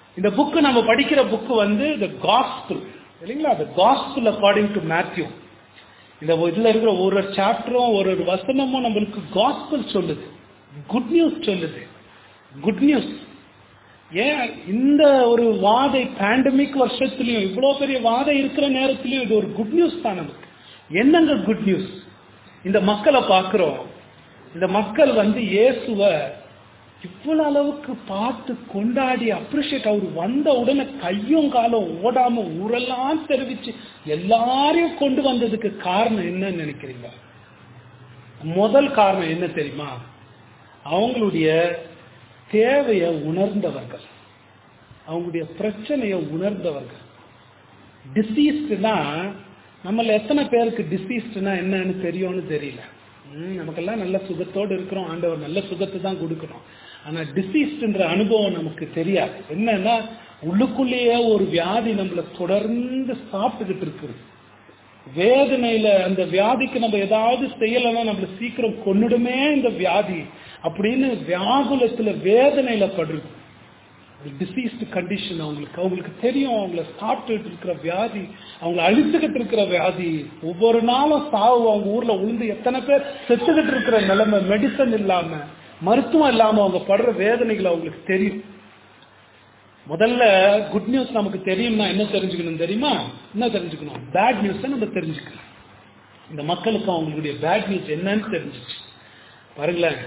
இந்த புக்கு நம்ம படிக்கிற புக்கு வந்து த காஸ்பிள் இல்லைங்களா the gospel according to Matthew இந்த இதுல இருக்கிற ஒரு ஒரு சாப்டரும் ஒரு ஒரு வசனமும் நம்மளுக்கு காஸ்பிள் சொல்லுது குட் நியூஸ் சொல்லுது குட் நியூஸ் ஏன் இந்த ஒரு வாதை பேண்டமிக் வருஷத்துலயும் இவ்வளவு பெரிய வாதை இருக்கிற நேரத்திலயும் இது ஒரு குட் நியூஸ் தான் நமக்கு என்னங்க குட் நியூஸ் இந்த மக்களை பார்க்கிறோம் இந்த மக்கள் வந்து இயேசுவ இவ்வளவு அளவுக்கு பார்த்து கொண்டாடி அப்ரிஷியேட் அவர் வந்த உடனே கையும் காலம் ஓடாம ஊரெல்லாம் தெரிவிச்சு எல்லாரையும் கொண்டு வந்ததுக்கு காரணம் என்னன்னு நினைக்கிறீங்க முதல் காரணம் என்ன தெரியுமா அவங்களுடைய தேவையை உணர்ந்தவர்கள் அவங்களுடைய பிரச்சனையை உணர்ந்தவர்கள் டிசீஸ்டுனா நம்மள எத்தனை பேருக்கு டிசீஸ்டுனா என்னன்னு தெரியும்னு தெரியல ம், நமக்கெல்லாம் நல்ல சுகத்தோடு இருக்கிறோம் ஆண்டவர் நல்ல சுகத்தை தான் கொடுக்கணும் ஆனா டிசீஸ்டுன்ற அனுபவம் நமக்கு தெரியாது என்னன்னா உள்ளுக்குள்ளேயே ஒரு வியாதி நம்மள தொடர்ந்து சாப்பிட்டுக்கிட்டு இருக்குது வேதனையில அந்த வியாதிக்கு நம்ம ஏதாவது செய்யலைன்னா நம்மள சீக்கிரம் கொன்னுடுமே இந்த வியாதி அப்படின்னு வியாகுலத்துல வேதனையில படுறது டிசீஸ்டு கண்டிஷன் அவங்களுக்கு அவங்களுக்கு தெரியும் அவங்கள சாப்பிட்டுட்டு இருக்கிற வியாதி அவங்கள அழிச்சுக்கிட்டு இருக்கிற வியாதி ஒவ்வொரு நாளும் சாவு அவங்க ஊர்ல உளுந்து எத்தனை பேர் செத்துக்கிட்டு இருக்கிற நிலைமை மெடிசன் இல்லாம மருத்துவம் இல்லாம அவங்க படுற வேதனைகள் அவங்களுக்கு தெரியும் முதல்ல குட் நியூஸ் நமக்கு தெரியும்னா என்ன தெரிஞ்சுக்கணும் தெரியுமா என்ன தெரிஞ்சுக்கணும் பேட் நியூஸ் நம்ம தெரிஞ்சுக்கணும் இந்த மக்களுக்கு அவங்களுடைய பேட் நியூஸ் என்னன்னு தெரிஞ்சிச்சு பாருங்களேன்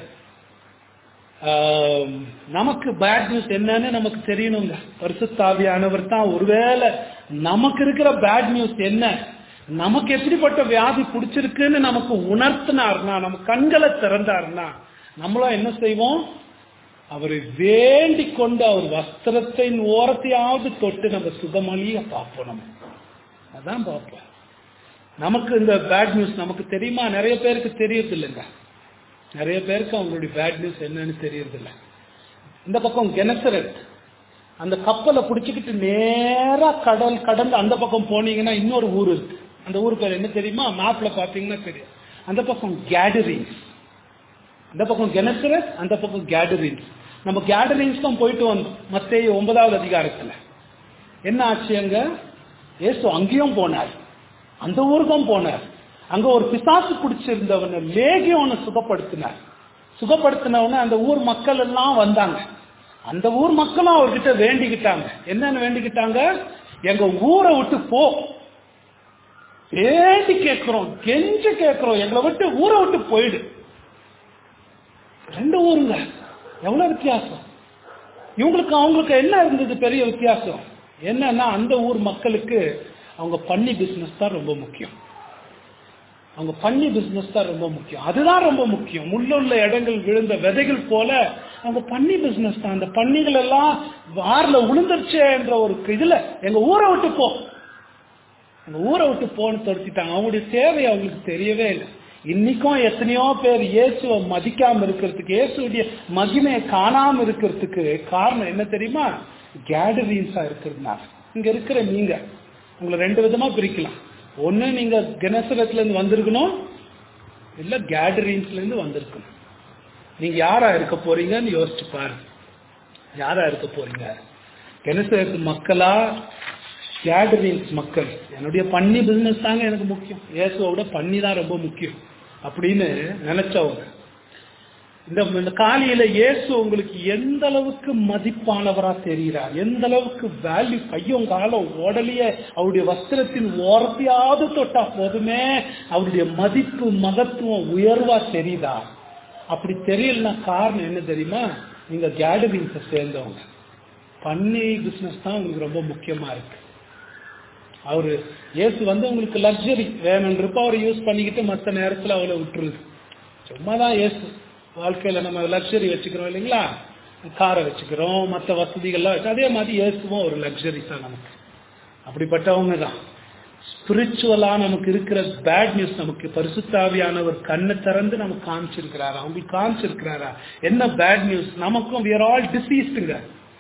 ஆம், நமக்கு பேட் நியூஸ் என்னன்னு நமக்கு தெரியணுங்க பரிசுத்தாவியானவர் தான் ஒருவேளை நமக்கு இருக்கிற பேட் நியூஸ் என்ன நமக்கு எப்படிப்பட்ட வியாதி பிடிச்சிருக்குன்னு நமக்கு உணர்த்தினார்னா நம்ம கண்களை திறந்தார்னா நம்மளும் என்ன செய்வோம் அவரை வேண்டிக் கொண்டு அவர் வஸ்திரத்தின் ஓரத்தையாவது தொட்டு நம்ம சுகமொழிய பார்ப்போம் நம்ம அதான் பார்ப்போம் நமக்கு இந்த பேட் நியூஸ் நமக்கு தெரியுமா நிறைய பேருக்கு தெரியறது இல்லைங்க நிறைய பேருக்கு அவங்களுடைய பேட் நியூஸ் என்னன்னு தெரியறதில்ல இந்த பக்கம் கெனசரத் அந்த கப்பலை பிடிச்சிக்கிட்டு நேரா கடல் கடந்து அந்த பக்கம் போனீங்கன்னா இன்னொரு ஊர் இருக்கு அந்த ஊர் பேர் என்ன தெரியுமா மேப்ல பாத்தீங்கன்னா தெரியும் அந்த பக்கம் கேடரிங்ஸ் இந்த பக்கம் கெனசரத் அந்த பக்கம் கேடரிங்ஸ் நம்ம கேடரிங்ஸ் தான் போயிட்டு வந்தோம் மத்திய ஒன்பதாவது அதிகாரத்துல என்ன ஆச்சு அங்க ஏசு அங்கேயும் போனார் அந்த ஊருக்கும் போனார் அங்க ஒரு பிசாசு பிடிச்சிருந்தவனை லேகியோனை சுகப்படுத்தினார் சுகப்படுத்தினவன அந்த ஊர் மக்கள் எல்லாம் வந்தாங்க அந்த ஊர் மக்களும் அவர்கிட்ட வேண்டிக்கிட்டாங்க என்னன்னு வேண்டிக்கிட்டாங்க எங்க ஊரை விட்டு போ வேண்டி கேட்கிறோம் கெஞ்ச கேட்கிறோம் எங்களை விட்டு ஊரை விட்டு போயிடு ரெண்டு ஊருங்க எவ்வளவு வித்தியாசம் இவங்களுக்கு அவங்களுக்கு என்ன இருந்தது பெரிய வித்தியாசம் என்னன்னா அந்த ஊர் மக்களுக்கு அவங்க பண்ணி பிசினஸ் தான் ரொம்ப முக்கியம் அவங்க பண்ணி பிசினஸ் தான் ரொம்ப முக்கியம் அதுதான் ரொம்ப முக்கியம் முள்ளுள்ள இடங்கள் விழுந்த விதைகள் போல அவங்க பண்ணி பிசினஸ் தான் அந்த பண்ணிகள் எல்லாம் வாரில் விழுந்துருச்சே என்ற ஒரு இதுல எங்க ஊரை விட்டு போ எங்க ஊரை விட்டு போன்னு துரத்திட்டாங்க அவங்களுடைய தேவை அவங்களுக்கு தெரியவே இல்லை இன்னைக்கும் எத்தனையோ பேர் இயேசுவை மதிக்காம இருக்கிறதுக்கு இயேசுடைய மகிமையை காணாம இருக்கிறதுக்கு காரணம் என்ன தெரியுமா கேடரிங்ஸா இருக்கிறதுனால இங்க இருக்கிற நீங்க உங்களை ரெண்டு விதமா பிரிக்கலாம் ஒண்ணு நீங்க கெனசரத்துல இருந்து வந்திருக்கணும் இல்ல கேடரிங்ஸ்ல இருந்து வந்திருக்கணும் நீங்க யாரா இருக்க போறீங்கன்னு யோசிச்சு பாருங்க யாரா இருக்க போறீங்க கெனசரத்து மக்களா கேடரிங்ஸ் மக்கள் என்னுடைய பண்ணி பிசினஸ் தாங்க எனக்கு முக்கியம் இயேசுவோட பண்ணி தான் ரொம்ப முக்கியம் அப்படின்னு நினைச்சவங்க இந்த இந்த காலையில இயேசு உங்களுக்கு எந்த அளவுக்கு மதிப்பானவரா தெரிகிறார் எந்த அளவுக்கு வேல்யூ கையும் காலம் உடலிய அவருடைய வஸ்திரத்தின் ஓரத்தையாவது தொட்டா போதுமே அவருடைய மதிப்பு மகத்துவம் உயர்வா தெரியுதா அப்படி தெரியலனா காரணம் என்ன தெரியுமா நீங்க கேடரிங்ஸை சேர்ந்தவங்க பண்ணி பிசினஸ் தான் உங்களுக்கு ரொம்ப முக்கியமா இருக்கு அவரு இயேசு வந்து உங்களுக்கு லக்ஸரி வேணுன்றப்ப அவரை யூஸ் பண்ணிக்கிட்டு மற்ற நேரத்துல அவளை விட்டுருது சும்மா தான் இயேசு வாழ்க்கையில நம்ம லக்ஸரி வச்சுக்கிறோம் இல்லைங்களா காரை வச்சுக்கிறோம் மற்ற வசதிகள்லாம் வச்சு அதே மாதிரி இயேசுவும் ஒரு லக்ஸரி தான் நமக்கு அப்படிப்பட்டவங்க தான் ஸ்பிரிச்சுவலா நமக்கு இருக்கிற பேட் நியூஸ் நமக்கு பரிசுத்தாவியானவர் கண்ணை திறந்து நமக்கு காமிச்சிருக்கிறாரா அவங்களுக்கு காமிச்சிருக்கிறாரா என்ன பேட் நியூஸ் நமக்கும் we are ஆல் டிசீஸ்டுங்க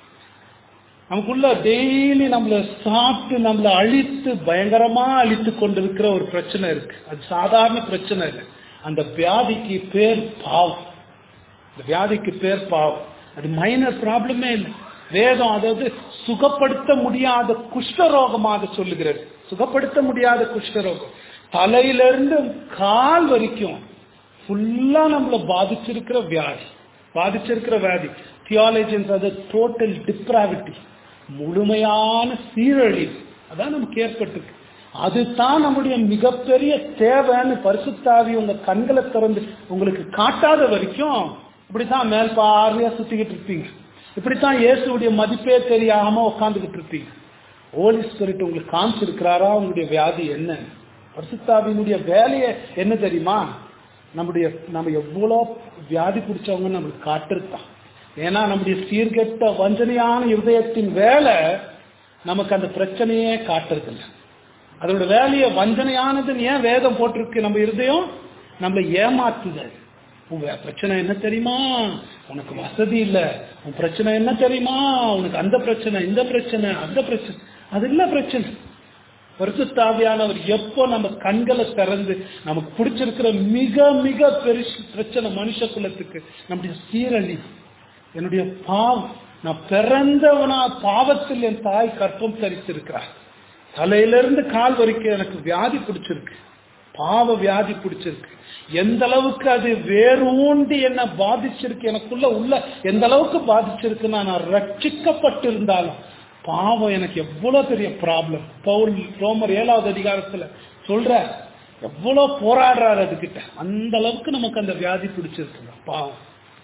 நமக்குள்ள டெய்லி நம்மள சாப்பிட்டு நம்மள அழித்து பயங்கரமா அழித்து கொண்டிருக்கிற ஒரு பிரச்சனை இருக்கு அது சாதாரண பிரச்சனை இல்லை அந்த வியாதிக்கு பேர் பாவம் இந்த வியாதிக்கு பேர் பாவம் அது மைனர் ப்ராப்ளமே இல்லை வேதம் அதாவது சுகப்படுத்த முடியாத குஷ்டரோகமாக சொல்லுகிறது சுகப்படுத்த முடியாத குஷ்டரோகம் தலையிலிருந்து கால் வரைக்கும் ஃபுல்லா நம்மள பாதிச்சிருக்கிற வியாதி பாதிச்சிருக்கிற வியாதி தியாலஜின்ஸ் அது டோட்டல் டிப்ராவிட்டி முழுமையான சீரழிவு அதான் நமக்கு ஏற்பட்டிருக்கு அதுதான் நம்முடைய மிகப்பெரிய தேவைன்னு பரிசுத்தாவி உங்க கண்களை திறந்து உங்களுக்கு காட்டாத வரைக்கும் இப்படித்தான் மேல் பார்வையா சுத்திக்கிட்டு இருப்பீங்க இப்படித்தான் இயேசுடைய மதிப்பே தெரியாம உட்காந்துக்கிட்டு இருப்பீங்க ஹோலி ஸ்பிரிட் உங்களுக்கு காமிச்சிருக்கிறாரா உங்களுடைய வியாதி என்ன பரிசுத்தாவினுடைய வேலையை என்ன தெரியுமா நம்முடைய நம்ம எவ்வளோ வியாதி பிடிச்சவங்க நம்மளுக்கு காட்டிருக்கான் ஏன்னா நம்முடைய சீர்கெட்ட வஞ்சனையான இருதயத்தின் வேலை நமக்கு அந்த பிரச்சனையே காட்டுறதில்லை அதோட வேலையை வஞ்சனையானதுன்னு ஏன் வேதம் போட்டிருக்கு நம்ம இருதயம் நம்மளை ஏமாத்துதல் உன் வே- பிரச்சனை என்ன தெரியுமா உனக்கு வசதி இல்ல உன் பிரச்சனை என்ன தெரியுமா உனக்கு அந்த பிரச்சனை இந்த பிரச்சனை அந்த பிரச்சனை அது இல்ல பிரச்சனை பரிசுத்தாவியானவர் எப்போ நம்ம கண்களை திறந்து நமக்கு பிடிச்சிருக்கிற மிக மிக பெருசு பிரச்சனை மனுஷ குலத்துக்கு நம்முடைய சீரழி என்னுடைய பாவம் நான் பிறந்தவனா பாவத்தில் என் தாய் கற்பம் தரித்திருக்கிறார் தலையிலிருந்து கால் வரைக்கும் எனக்கு வியாதி பிடிச்சிருக்கு பாவ வியாதி பிடிச்சிருக்கு எந்த அளவுக்கு அது வேரூண்டி என்ன பாதிச்சிருக்கு எனக்குள்ள உள்ள எந்த அளவுக்கு பாதிச்சிருக்குன்னா நான் ரட்சிக்கப்பட்டிருந்தாலும் பாவம் எனக்கு எவ்வளவு பெரிய ப்ராப்ளம் பவுல் ரோமர் ஏழாவது அதிகாரத்துல சொல்ற எவ்வளவு போராடுறாரு அதுகிட்ட அந்த அளவுக்கு நமக்கு அந்த வியாதி பிடிச்சிருக்குங்க பாவம்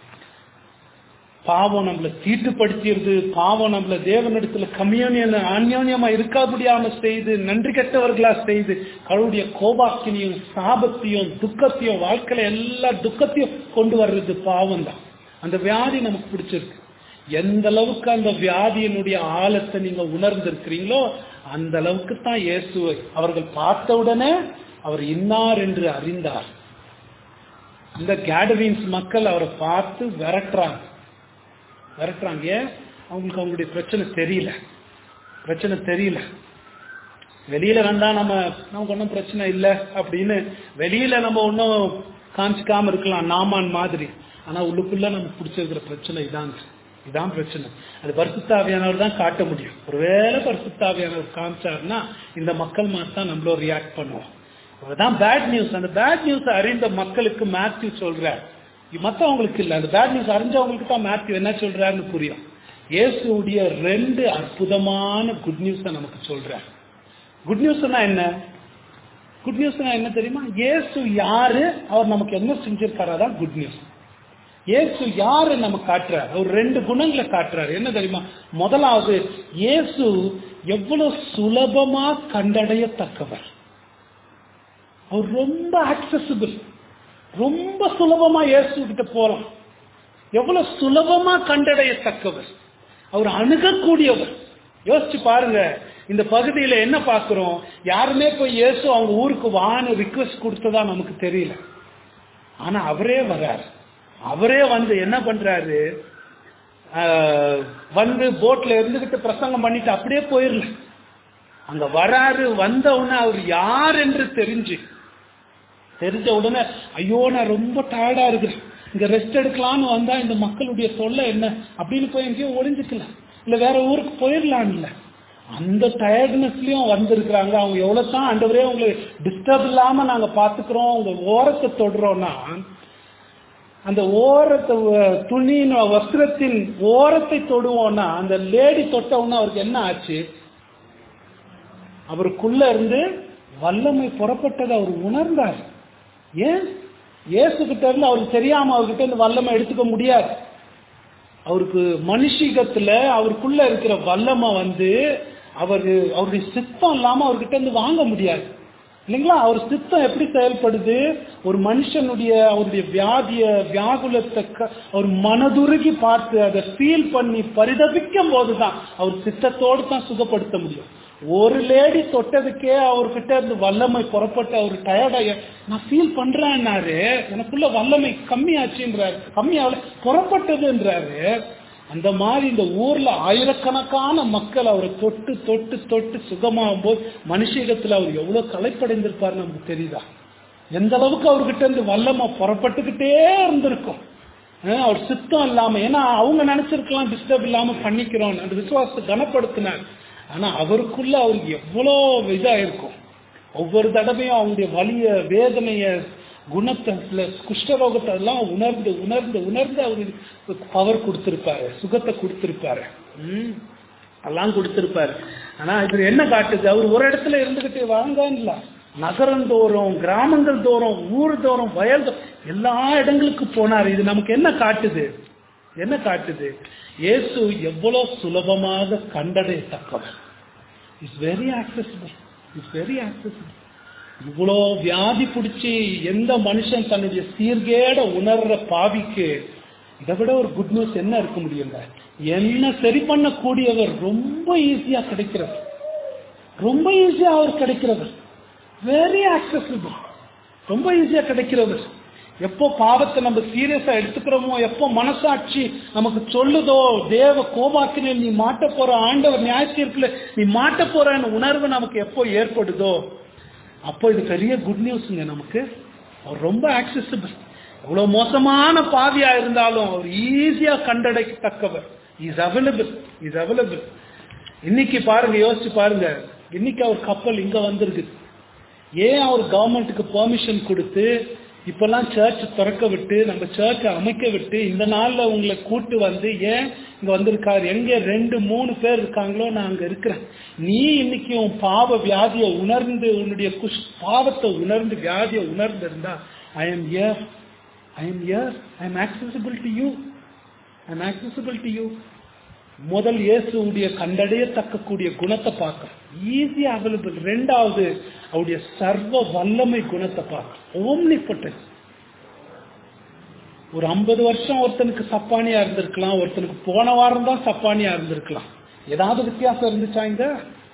பாவம் நம்மளை தீட்டுப்படுத்திடுது பாவம் நம்மள தேவனிடத்துல கம்யூனியன் அந்யோன்யமா இருக்க முடியாம செய்து நன்றி கெட்டவர்களா செய்து கடவுளுடைய கோபாக்கினையும் சாபத்தையும் துக்கத்தையும் வாழ்க்கையில எல்லா துக்கத்தையும் கொண்டு வர்றது பாவம் தான் அந்த வியாதி நமக்கு பிடிச்சிருக்கு எந்த அளவுக்கு அந்த வியாதியினுடைய ஆழத்தை நீங்க உணர்ந்திருக்கிறீங்களோ அந்த அளவுக்கு தான் இயேசுவை அவர்கள் பார்த்த உடனே அவர் இன்னார் என்று அறிந்தார் இந்த கேடரின்ஸ் மக்கள் அவரை பார்த்து விரட்டுறாங்க விரட்டுறாங்க ஏன் அவங்களுக்கு அவங்களுடைய பிரச்சனை தெரியல பிரச்சனை தெரியல வெளியில வந்தா நம்ம நமக்கு ஒன்றும் பிரச்சனை இல்லை அப்படின்னு வெளியில நம்ம ஒன்றும் காமிச்சிக்காம இருக்கலாம் நாமான் மாதிரி ஆனா உள்ளுக்குள்ள நமக்கு பிடிச்சிருக்கிற பிரச்சனை இதாங்க இதான் பிரச்சனை அது பரிசுத்தாவியானவர் தான் காட்ட முடியும் ஒருவேளை பரிசுத்தாவியானவர் காமிச்சாருன்னா இந்த மக்கள் மாதிரி தான் நம்மளும் ரியாக்ட் பண்ணுவோம் அதுதான் பேட் நியூஸ் அந்த பேட் நியூஸ் அறிந்த மக்களுக்கு மேத்யூ சொல்றார் மற்றவங்களுக்கு இல்லை அந்த பேட் நியூஸ் அறிஞ்சவங்களுக்கு தான் மேத்யூ என்ன சொல்றாருன்னு புரியும் இயேசுடைய ரெண்டு அற்புதமான குட் நியூஸை நமக்கு சொல்றார் குட் நியூஸ்னா என்ன குட் நியூஸ்னா என்ன தெரியுமா இயேசு யாரு அவர் நமக்கு என்ன செஞ்சிருக்காரு அதான் குட் நியூஸ் இயேசு யாரு நம்ம காட்டுறார் அவர் ரெண்டு குணங்களை காட்டுறாரு என்ன தெரியுமா முதலாவது இயேசு எவ்வளவு சுலபமா கண்டடையத்தக்கவர் அவர் ரொம்ப ஆக்சசிபிள் ரொம்ப சுலபமா இயேசு கிட்ட போலாம் எவ்வளவு சுலபமா கண்டடையத்தக்கவர் அவர் அணுகக்கூடியவர் யோசிச்சு பாருங்க இந்த பகுதியில என்ன பார்க்கிறோம் யாருமே போய் இயேசு அவங்க ஊருக்கு வான்னு ரிக்வெஸ்ட் கொடுத்ததா நமக்கு தெரியல ஆனா அவரே வர்றாரு அவரே வந்து என்ன பண்றாரு ஆஹ், வந்து போட்ல இருந்துகிட்டு பிரசங்கம் பண்ணிட்டு அப்படியே போயிடல அங்க வராரு வந்த உடனே அவர் யார் என்று தெரிஞ்சு தெரிஞ்ச உடனே ஐயோ நான் ரொம்ப டயர்டா இருக்கிறேன் இங்க ரெஸ்ட் எடுக்கலாம்னு வந்தா இந்த மக்களுடைய தொல்லை என்ன அப்படின்னு போய் எங்கேயோ ஒளிஞ்சுக்கலாம் இல்ல வேற ஊருக்கு போயிடலாம் இல்ல அந்த டயர்ட்னஸ்லயும் வந்திருக்கிறாங்க அவங்க எவ்வளவு தான் ஆண்டவரே உங்களை டிஸ்டர்ப் இல்லாம நாங்க பாத்துக்கிறோம் உங்க ஓரத்தை தொடுறோம்னா அந்த ஓரத்தை வ- துணியின் வஸ்திரத்தின் ஓரத்தை தொடுவோம்னா அந்த லேடி தொட்ட உடனே அவருக்கு என்ன ஆச்சு அவருக்குள்ள இருந்து வல்லமை புறப்பட்டதை அவர் உணர்ந்தார் ஏன் இயேசு கிட்ட இருந்து அவருக்கு தெரியாம அவர்கிட்ட இருந்து வல்லமை எடுத்துக்க முடியாது அவருக்கு மனுஷிகத்துல அவருக்குள்ள இருக்கிற வல்லமை வந்து அவரு அவருடைய சித்தம் இல்லாம அவர்கிட்ட இருந்து வாங்க முடியாது இல்லைங்களா அவர் சித்தம் எப்படி செயல்படுது ஒரு மனுஷனுடைய அவருடைய வியாதிய வியாகுலத்தை க- அவர் மனதுருகி பார்த்து அதை ஃபீல் பண்ணி பரிதபிக்கும் போதுதான் அவர் சித்தத்தோடு தான் சுகப்படுத்த முடியும் ஒரு லேடி தொட்டதுக்கே அவர்கிட்ட இருந்து வல்லமை புறப்பட்டு அவர் டயர்டாய நான் ஃபீல் பண்றேன்னாரு எனக்குள்ள வல்லமை கம்மியாச்சுன்றாரு கம்மியாகல புறப்பட்டதுன்றாரு அந்த மாதிரி இந்த ஊர்ல ஆயிரக்கணக்கான மக்கள் அவரை தொட்டு தொட்டு தொட்டு சுகமாகும் போது மனுஷீகத்துல அவர் எவ்வளவு களைப்படைந்திருப்பாரு நமக்கு தெரியுதா எந்த அளவுக்கு அவர்கிட்ட இருந்து வல்லமை புறப்பட்டுக்கிட்டே இருந்திருக்கும் அஹ் அவர் சித்தம் இல்லாம ஏன்னா அவங்க நினைச்சிருக்கலாம் டிஸ்டர்ப் இல்லாம பண்ணிக்கிறோம் அந்த விசுவாசத்தை கனப்படுத்தினார் ஆனா அவருக்குள்ள அவருக்கு எவ்வளோ இதா இருக்கும் ஒவ்வொரு தடவையும் அவங்களுடைய வலிய வேதனைய குணத்தை குஷ்டரோகத்தை எல்லாம் உணர்ந்து உணர்ந்து உணர்ந்து அவருக்கு பவர் கொடுத்திருப்பாரு சுகத்தை கொடுத்திருப்பாரு ம் எல்லாம் கொடுத்திருப்பாரு ஆனா இது என்ன காட்டுது அவர் ஒரு இடத்துல இருந்துகிட்டு வாழ்ந்தான்ல நகரம் தோறும் கிராமங்கள் தோறும் ஊர் தோறும் வயல் தோ- எல்லா இடங்களுக்கு போனார் இது நமக்கு என்ன காட்டுது என்ன காட்டுது இயேசு எவ்வளவு சுலபமாக கண்டடையத்தக்கவர் is very accessible is very accessible இவ்வளோ வியாதி பிடிச்சி எந்த மனுஷன் தன்னுடைய சீர்கேட உணர்ற பாவிக்கு இதை விட ஒரு குட் நியூஸ் என்ன இருக்க முடியுங்க என்ன சரி பண்ணக்கூடியவர் ரொம்ப ஈஸியா கிடைக்கிறவர் ரொம்ப ஈஸியா அவர் கிடைக்கிறவர் வெரி accessible ரொம்ப ஈஸியா கிடைக்கிறவர் எப்போ பாவத்தை நம்ம சீரியஸா எடுத்துக்கிறோமோ எப்போ மனசாட்சி நமக்கு சொல்லுதோ தேவ கோபாக்கின நீ மாட்ட போற ஆண்டவர் நியாயத்தீர்ப்புல நீ மாட்ட போறன்னு உணர்வு நமக்கு எப்போ ஏற்படுதோ அப்போ இது பெரிய குட் நியூஸ்ங்க நமக்கு அவர் ரொம்ப ஆக்சசிபிள் எவ்வளவு மோசமான பாவியா இருந்தாலும் அவர் ஈஸியா கண்டடைக்கத்தக்கவர் இஸ் அவைலபிள் இஸ் அவைலபிள் இன்னைக்கு பாருங்க யோசிச்சு பாருங்க இன்னைக்கு அவர் கப்பல் இங்க வந்திருக்கு ஏன் அவர் கவர்மெண்ட்டுக்கு பெர்மிஷன் கொடுத்து இப்பெல்லாம் சர்ச் திறக்க விட்டு நம்ம சர்ச்சை அமைக்க விட்டு இந்த நாள்ல உங்களை கூட்டு வந்து ஏன் இங்க வந்திருக்காரு எங்க ரெண்டு மூணு பேர் இருக்காங்களோ நான் அங்க இருக்கிறேன் நீ இன்னைக்கு உன் பாவ வியாதியை உணர்ந்து உன்னுடைய குஷ் பாவத்தை உணர்ந்து வியாதியை உணர்ந்து இருந்தா I am here I am here I am accessible to you I am accessible to you முதல் இயேசுடைய கண்டடையத்தக்கக்கூடிய குணத்தை பார்க்க ஈஸியா அவைலபிள் ரெண்டாவது அவருடைய சர்வ வல்லமை குணத்தை பார்க்க ஓம்னிபட்டன்ஸ் ஒரு ஐம்பது வருஷம் ஒருத்தனுக்கு சப்பானியா இருந்திருக்கலாம் ஒருத்தனுக்கு போன வாரம் தான் சப்பானியா இருந்திருக்கலாம் ஏதாவது வித்தியாசம் இருந்துச்சா இங்க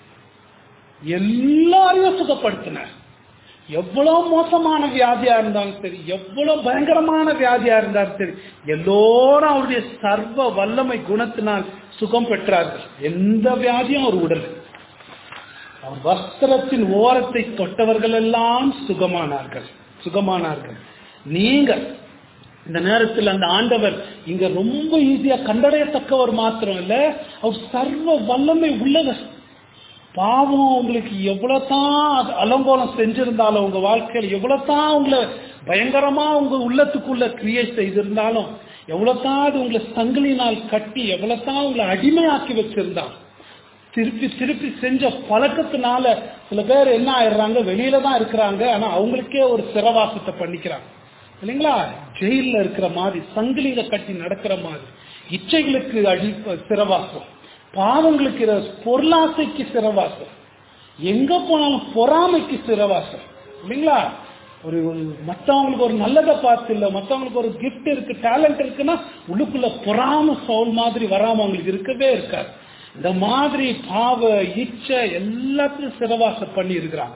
எல்லாரையும் சுகப்படுத்தினார் எவ்வளவு மோசமான வியாதியா இருந்தாலும் சரி எவ்வளவு பயங்கரமான வியாதியா இருந்தாலும் சரி எல்லோரும் அவருடைய சர்வ வல்லமை குணத்தினால் சுகம் பெற்றார்கள் எந்த வியாதியும் அவர் உடல் அவர் வஸ்திரத்தின் ஓரத்தை தொட்டவர்கள் எல்லாம் சுகமானார்கள் சுகமானார்கள் நீங்க இந்த நேரத்தில் அந்த ஆண்டவர் இங்க ரொம்ப ஈஸியா கண்டடையத்தக்கவர் மாத்திரம் இல்ல அவர் சர்வ வல்லமை உள்ளவர் பாவம் உங்களுக்கு எவ்வளவுதான் அலங்கோலம் செஞ்சிருந்தாலும் உங்க வாழ்க்கையில் எவ்வளவுதான் உங்களை பயங்கரமா உங்க உள்ளத்துக்குள்ள கிரியேட் செய்திருந்தாலும் எவ்வளவுதான் அது உங்களை சங்கிலினால் கட்டி எவ்வளவுதான் உங்களை அடிமையாக்கி வச்சிருந்தாலும் திருப்பி திருப்பி செஞ்ச பழக்கத்தினால சில பேர் என்ன ஆயிடுறாங்க வெளியில தான் இருக்கிறாங்க ஆனா அவங்களுக்கே ஒரு சிறவாசத்தை பண்ணிக்கிறாங்க இல்லைங்களா ஜெயில இருக்கிற மாதிரி சங்கிலியில கட்டி நடக்கிற மாதிரி இச்சைகளுக்கு அடி சிறவாசம் பாவங்களுக்கு இர- பொருளாசைக்கு சிறவாசம் எங்க போனாலும் பொறாமைக்கு சிறவாசம் இல்லைங்களா ஒரு ஒரு மற்றவங்களுக்கு ஒரு நல்லதை பார்த்து இல்ல மற்றவங்களுக்கு ஒரு gift இருக்கு டேலண்ட் இருக்குன்னா உள்ளுக்குள்ள பொறாம சவுல் மாதிரி வராம அவங்களுக்கு இருக்கவே இருக்காது இந்த மாதிரி பாவ இச்சை எல்லாத்தையும் சிறவாசம் பண்ணி இருக்கிறாங்க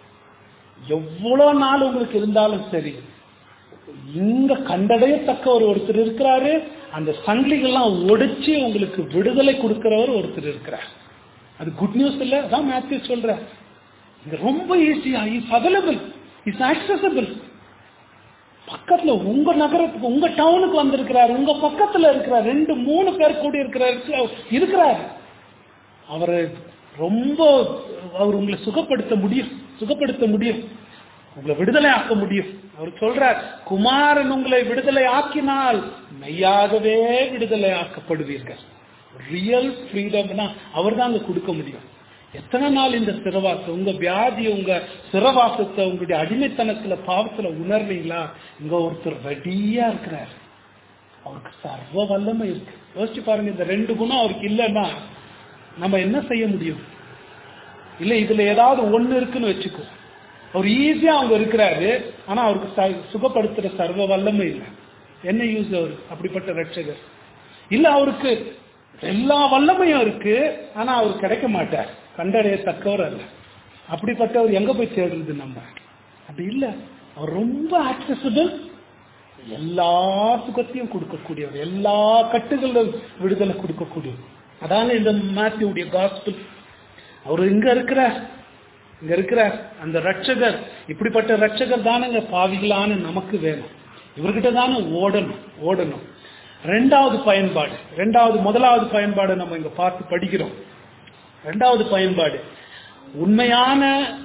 எவ்வளவு நாள் உங்களுக்கு இருந்தாலும் சரி இங்க கண்டடையத்தக்க ஒரு ஒருத்தர் இருக்கிறாரு அந்த சங்கிலிகள்லாம் ஒடிச்சு உங்களுக்கு விடுதலை கொடுக்கிறவர் ஒருத்தர் இருக்கிறார் அது குட் நியூஸ் இல்ல அதான் மேத்யூ சொல்ற இது ரொம்ப ஈஸியா இஸ் அவைலபிள் இஸ் ஆக்சசபிள் பக்கத்துல உங்க நகரத்துக்கு உங்க டவுனுக்கு வந்திருக்கிறார் உங்க பக்கத்துல இருக்கிறார் ரெண்டு மூணு பேர் கூடி இருக்கிறார் இருக்கிறார் அவரை ரொம்ப அவர் உங்களை சுகப்படுத்த முடியும் சுகப்படுத்த முடியும் உங்களை விடுதலை ஆக்க முடியும் அவர் சொல்றார் குமாரன் உங்களை விடுதலை ஆக்கினால் மெய்யாகவே விடுதலை ஆக்கப்படுவீர்கள் ரியல் ஃப்ரீடம்னா அவர் தான் அங்க கொடுக்க முடியும் எத்தனை நாள் இந்த சிறவாசம் உங்க வியாதி உங்க சிறவாசத்தை உங்களுடைய அடிமைத்தனத்துல பாவத்துல உணர்றீங்களா இங்க ஒருத்தர் ரெடியா இருக்கிறார் அவருக்கு சர்வ வல்லமை இருக்கு யோசிச்சு பாருங்க இந்த ரெண்டு குணம் அவருக்கு இல்லைன்னா நம்ம என்ன செய்ய முடியும் இல்ல இதுல ஏதாவது ஒண்ணு இருக்குன்னு வச்சுக்கோ அவர் ஈஸியா அவங்க இருக்கிறாரு ஆனா அவருக்கு ச- சுகப்படுத்துற சர்வ வல்லமை இல்லை என்ன யூஸ் அவர் அப்படிப்பட்ட ரட்சகர் இல்ல அவருக்கு எல்லா வல்லமையும் இருக்கு ஆனா அவர் கிடைக்க மாட்டார் கண்டறியத்தக்கவர் அல்ல அப்படிப்பட்டவர் எங்க போய் தேடுறது நம்ம அப்படி இல்ல அவர் ரொம்ப ஆக்சசிபிள் எல்லா சுகத்தையும் கொடுக்கக்கூடியவர் எல்லா கட்டுகளிலும் விடுதலை கொடுக்கக்கூடியவர் அதான இந்த மேத்யூடைய காஸ்பிள் அவர் இங்க இருக்கிறார் இங்க இருக்கிறார் அந்த ரட்சகர் இப்படிப்பட்ட ரட்சகர் தானங்க பாவிகளான நமக்கு வேணும் இவர்கிட்ட தானே ஓடணும் ஓடணும் ரெண்டாவது பயன்பாடு ரெண்டாவது முதலாவது பயன்பாடு நம்ம இங்க பார்த்து படிக்கிறோம் ரெண்டாவது பயன்பாடு உண்மையான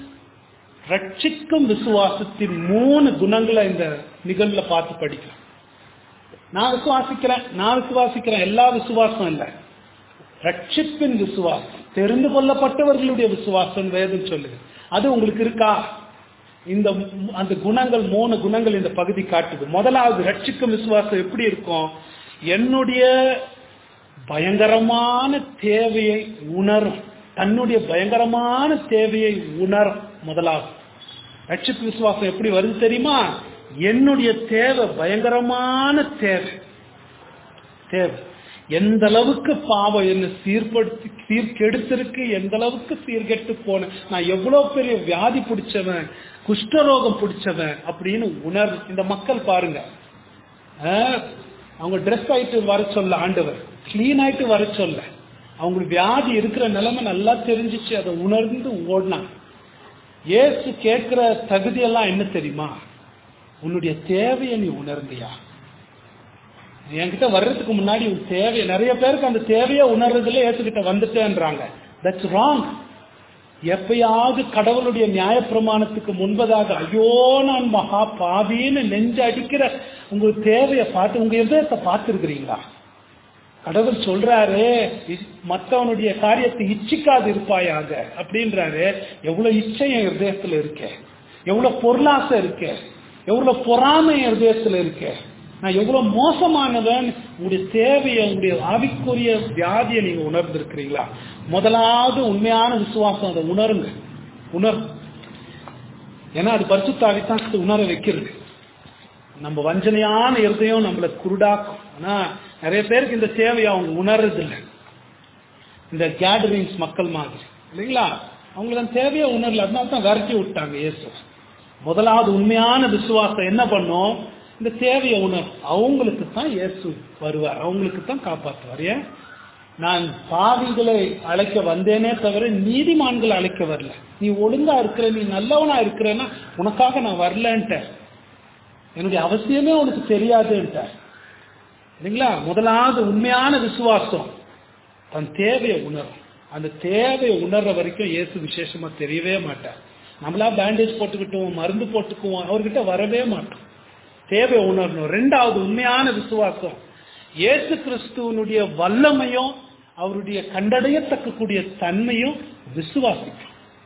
ரட்சிக்கும் விசுவாசத்தின் மூணு குணங்களை இந்த நிகழ்வுல பார்த்து படிக்கிறோம் நான் விசுவாசிக்கிறேன் நான் விசுவாசிக்கிறேன் எல்லா விசுவாசம் இல்லை ரட்சிப்பின் விசுவாசம் தெரிந்து கொள்ளப்பட்டவர்களுடைய விசுவாசம் வேதம் சொல்லுது அது உங்களுக்கு இருக்கா இந்த மு- அந்த குணங்கள் மூணு குணங்கள் இந்த பகுதி காட்டுது முதலாவது ரட்சிக்கும் விசுவாசம் எப்படி இருக்கும் என்னுடைய பயங்கரமான தேவையை உணரும் தன்னுடைய பயங்கரமான தேவையை உணரும் முதலாவது ரட்சிப்பு விசுவாசம் எப்படி வருது தெரியுமா என்னுடைய தேவை பயங்கரமான தேவை தேவை எந்த அளவுக்கு பாவம் என்ன சீர்படுத்தி சீர்கெடுத்திருக்கு எந்த அளவுக்கு சீர்கெட்டு போனேன் நான் எவ்வளவு பெரிய வியாதி பிடிச்சவன் குஷ்டரோகம் பிடிச்சவன் அப்படின்னு உணர் இந்த மக்கள் பாருங்க ஆஹ், அவங்க ட்ரெஸ் ஆயிட்டு வர சொல்ல ஆண்டவர் கிளீன் ஆயிட்டு வர சொல்ல அவங்களுக்கு வியாதி இருக்கிற நிலைமை நல்லா தெரிஞ்சிச்சு அதை உணர்ந்து ஓடினாங்க இயேசு கேட்கிற தகுதியெல்லாம் என்ன தெரியுமா உன்னுடைய தேவையை நீ உணர்ந்தியா என்கிட்ட வர்றதுக்கு முன்னாடி உன் தேவை நிறைய பேருக்கு அந்த தேவையை உணர்றதுல ஏசுகிட்ட வந்துட்டேன்றாங்க தட்ஸ் ராங் எப்பயாவது கடவுளுடைய நியாயப்பிரமாணத்துக்கு முன்பதாக ஐயோ நான் மகா பாவின்னு நெஞ்சு அடிக்கிற உங்க தேவையை பார்த்து உங்க இதயத்தை பார்த்துருக்கிறீங்களா கடவுள் சொல்றாரு இ- மத்தவனுடைய காரியத்தை இச்சிக்காது இருப்பாயாக அப்படின்றாரு எவ்வளவு இச்சை என் இருதயத்துல இருக்கே எவ்வளவு பொருளாசை இருக்கே எவ்வளவு பொறாமை என் இருதயத்துல இருக்கே நான் எவ்வளவு மோசமானவன் உங்களுடைய தேவையை உங்களுடைய ஆவிக்குரிய வியாதியை நீங்க உணர்ந்திருக்கிறீங்களா முதலாவது உண்மையான விசுவாசம் அதை உணருங்க உணர் ஏன்னா அது பரிசுத்தாவித்தான் உணர வைக்கிறது நம்ம வஞ்சனையான இருதயம் நம்மளை குருடாக்கும் ஆனா நிறைய பேருக்கு இந்த தேவையை அவங்க உணர்றது இல்லை இந்த கேதரிங்ஸ் மக்கள் மாதிரி இல்லைங்களா அவங்களுக்கு அந்த தேவையை உணரல அதனால தான் விரட்டி விட்டாங்க இயேசு முதலாவது உண்மையான விசுவாசம் என்ன பண்ணும் இந்த தேவையை உணரும் அவங்களுக்கு தான் இயேசு வருவார் அவங்களுக்கு தான் காப்பாற்றுவார் ஏன் நான் பாவிகளை அழைக்க வந்தேனே தவிர நீதிமான்களை அழைக்க வரல நீ ஒழுங்கா இருக்கிற நீ நல்லவனா இருக்கிறன்னா உனக்காக நான் வரலன்ட்டேன் என்னுடைய அவசியமே உனக்கு தெரியாதுன்ட்ட இல்லைங்களா முதலாவது உண்மையான விசுவாசம் தன் தேவையை உணரும் அந்த தேவையை உணர்ற வரைக்கும் இயேசு விசேஷமா தெரியவே மாட்டார் நம்மளா பேண்டேஜ் போட்டுக்கிட்டோம் மருந்து போட்டுக்குவோம் அவர்கிட்ட வரவே மாட்டோம் தேவையை உணரணும் ரெண்டாவது உண்மையான விசுவாசம் இயேசு கிறிஸ்துவனுடைய வல்லமையும் அவருடைய கண்டடையத்தக்கக்கூடிய தன்மையும் விசுவாசிக்கும்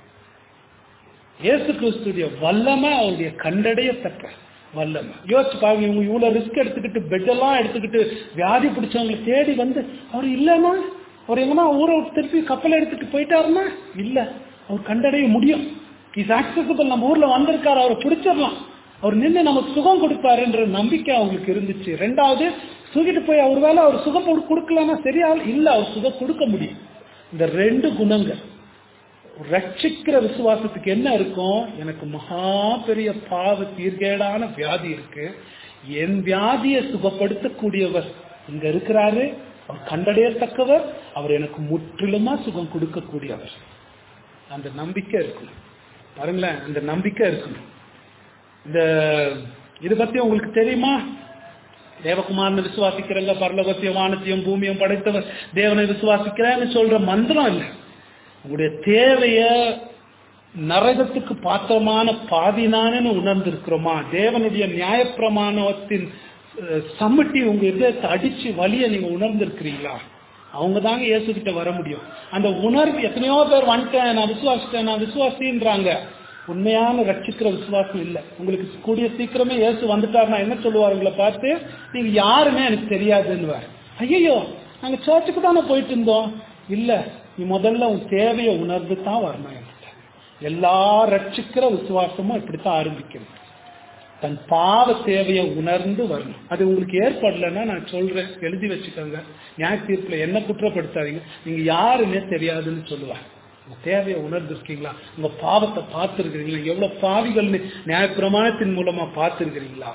இயேசு கிறிஸ்துடைய வல்லமை அவருடைய கண்டடையத்தக்க வல்லமை யோசிச்சு பாருங்க இவங்க இவ்வளவு ரிஸ்க் எடுத்துக்கிட்டு பெட்டெல்லாம் எடுத்துக்கிட்டு வியாதி பிடிச்சவங்களை தேடி வந்து அவர் இல்லைன்னா அவர் எங்கன்னா ஊரை விட்டு திருப்பி கப்பலை எடுத்துட்டு போயிட்டாருன்னா இல்ல அவர் கண்டடைய முடியும் இஸ் ஆக்சசபிள் நம்ம ஊர்ல வந்திருக்காரு அவரை பிடிச்சிடலாம் அவர் நின்று நமக்கு சுகம் கொடுப்பாருன்ற நம்பிக்கை அவங்களுக்கு இருந்துச்சு ரெண்டாவது தூக்கிட்டு போய் அவர் வேலை அவர் சுகம் கொடு- கொடுக்கலன்னா சரியா இல்ல அவர் சுகம் கொடுக்க முடியும் இந்த ரெண்டு குணங்கள் ரட்சிக்கிற விசுவாசத்துக்கு என்ன இருக்கும் எனக்கு மகா பெரிய பாவ தீர்கேடான வியாதி இருக்கு என் வியாதியை சுகப்படுத்தக்கூடியவர் இங்க இருக்கிறாரு அவர் கண்டடையத்தக்கவர் அவர் எனக்கு முற்றிலுமா சுகம் கொடுக்கக்கூடியவர் அந்த நம்பிக்கை இருக்கணும் பாருங்களேன் அந்த நம்பிக்கை இருக்கணும் இந்த இது பத்தி உங்களுக்கு தெரியுமா தேவகுமாரனை விசுவாசிக்கிறங்க பரலோகத்தையும் வானத்தையும் பூமியும் படைத்தவர் தேவனை விசுவாசிக்கிறேன்னு சொல்ற மந்திரம் இல்லை உங்களுடைய தேவைய நரகத்துக்கு பாத்திரமான பாதினானு உணர்ந்திருக்கிறோமா தேவனுடைய நியாயப்பிரமாணத்தின் அஹ், சம்மட்டி உங்க இதயத்தை அடிச்சு வலிய நீங்க உணர்ந்திருக்கிறீங்களா அவங்க தாங்க இயேசு கிட்ட வர முடியும் அந்த உணர்வு எத்தனையோ பேர் வந்துட்டேன் நான் விசுவாசிட்டேன் நான் விசுவாசின்றாங்க உண்மையான ரட்சிக்கிற விசுவாசம் இல்லை உங்களுக்கு கூடிய சீக்கிரமே இயேசு வந்துட்டாருன்னா என்ன சொல்லுவார் உங்களை பார்த்து நீங்க யாருமே எனக்கு தெரியாதுன்னு ஐயோ நாங்க சர்ச்சுக்கு தானே போயிட்டு இருந்தோம் இல்ல நீ முதல்ல உன் தேவையை உணர்ந்து தான் வரணும் என்கிட்ட எல்லா ரட்சிக்கிற விசுவாசமும் இப்படித்தான் ஆரம்பிக்கிறது தன் பாவ தேவையை உணர்ந்து வரணும் அது உங்களுக்கு ஏற்படலைன்னா நான் சொல்றேன் எழுதி வச்சுக்கோங்க நியாய தீர்ப்புல என்ன குற்றப்படுத்தாதீங்க நீங்க யாருன்னே தெரியாதுன்னு சொல்லுவாங்க உங்க தேவையை உணர்ந்திருக்கீங்களா உங்க பாவத்தை பார்த்திருக்கிறீங்களா எவ்வளவு பாவிகள்னு நியாயப்பிரமாணத்தின் மூலமா பார்த்திருக்கிறீங்களா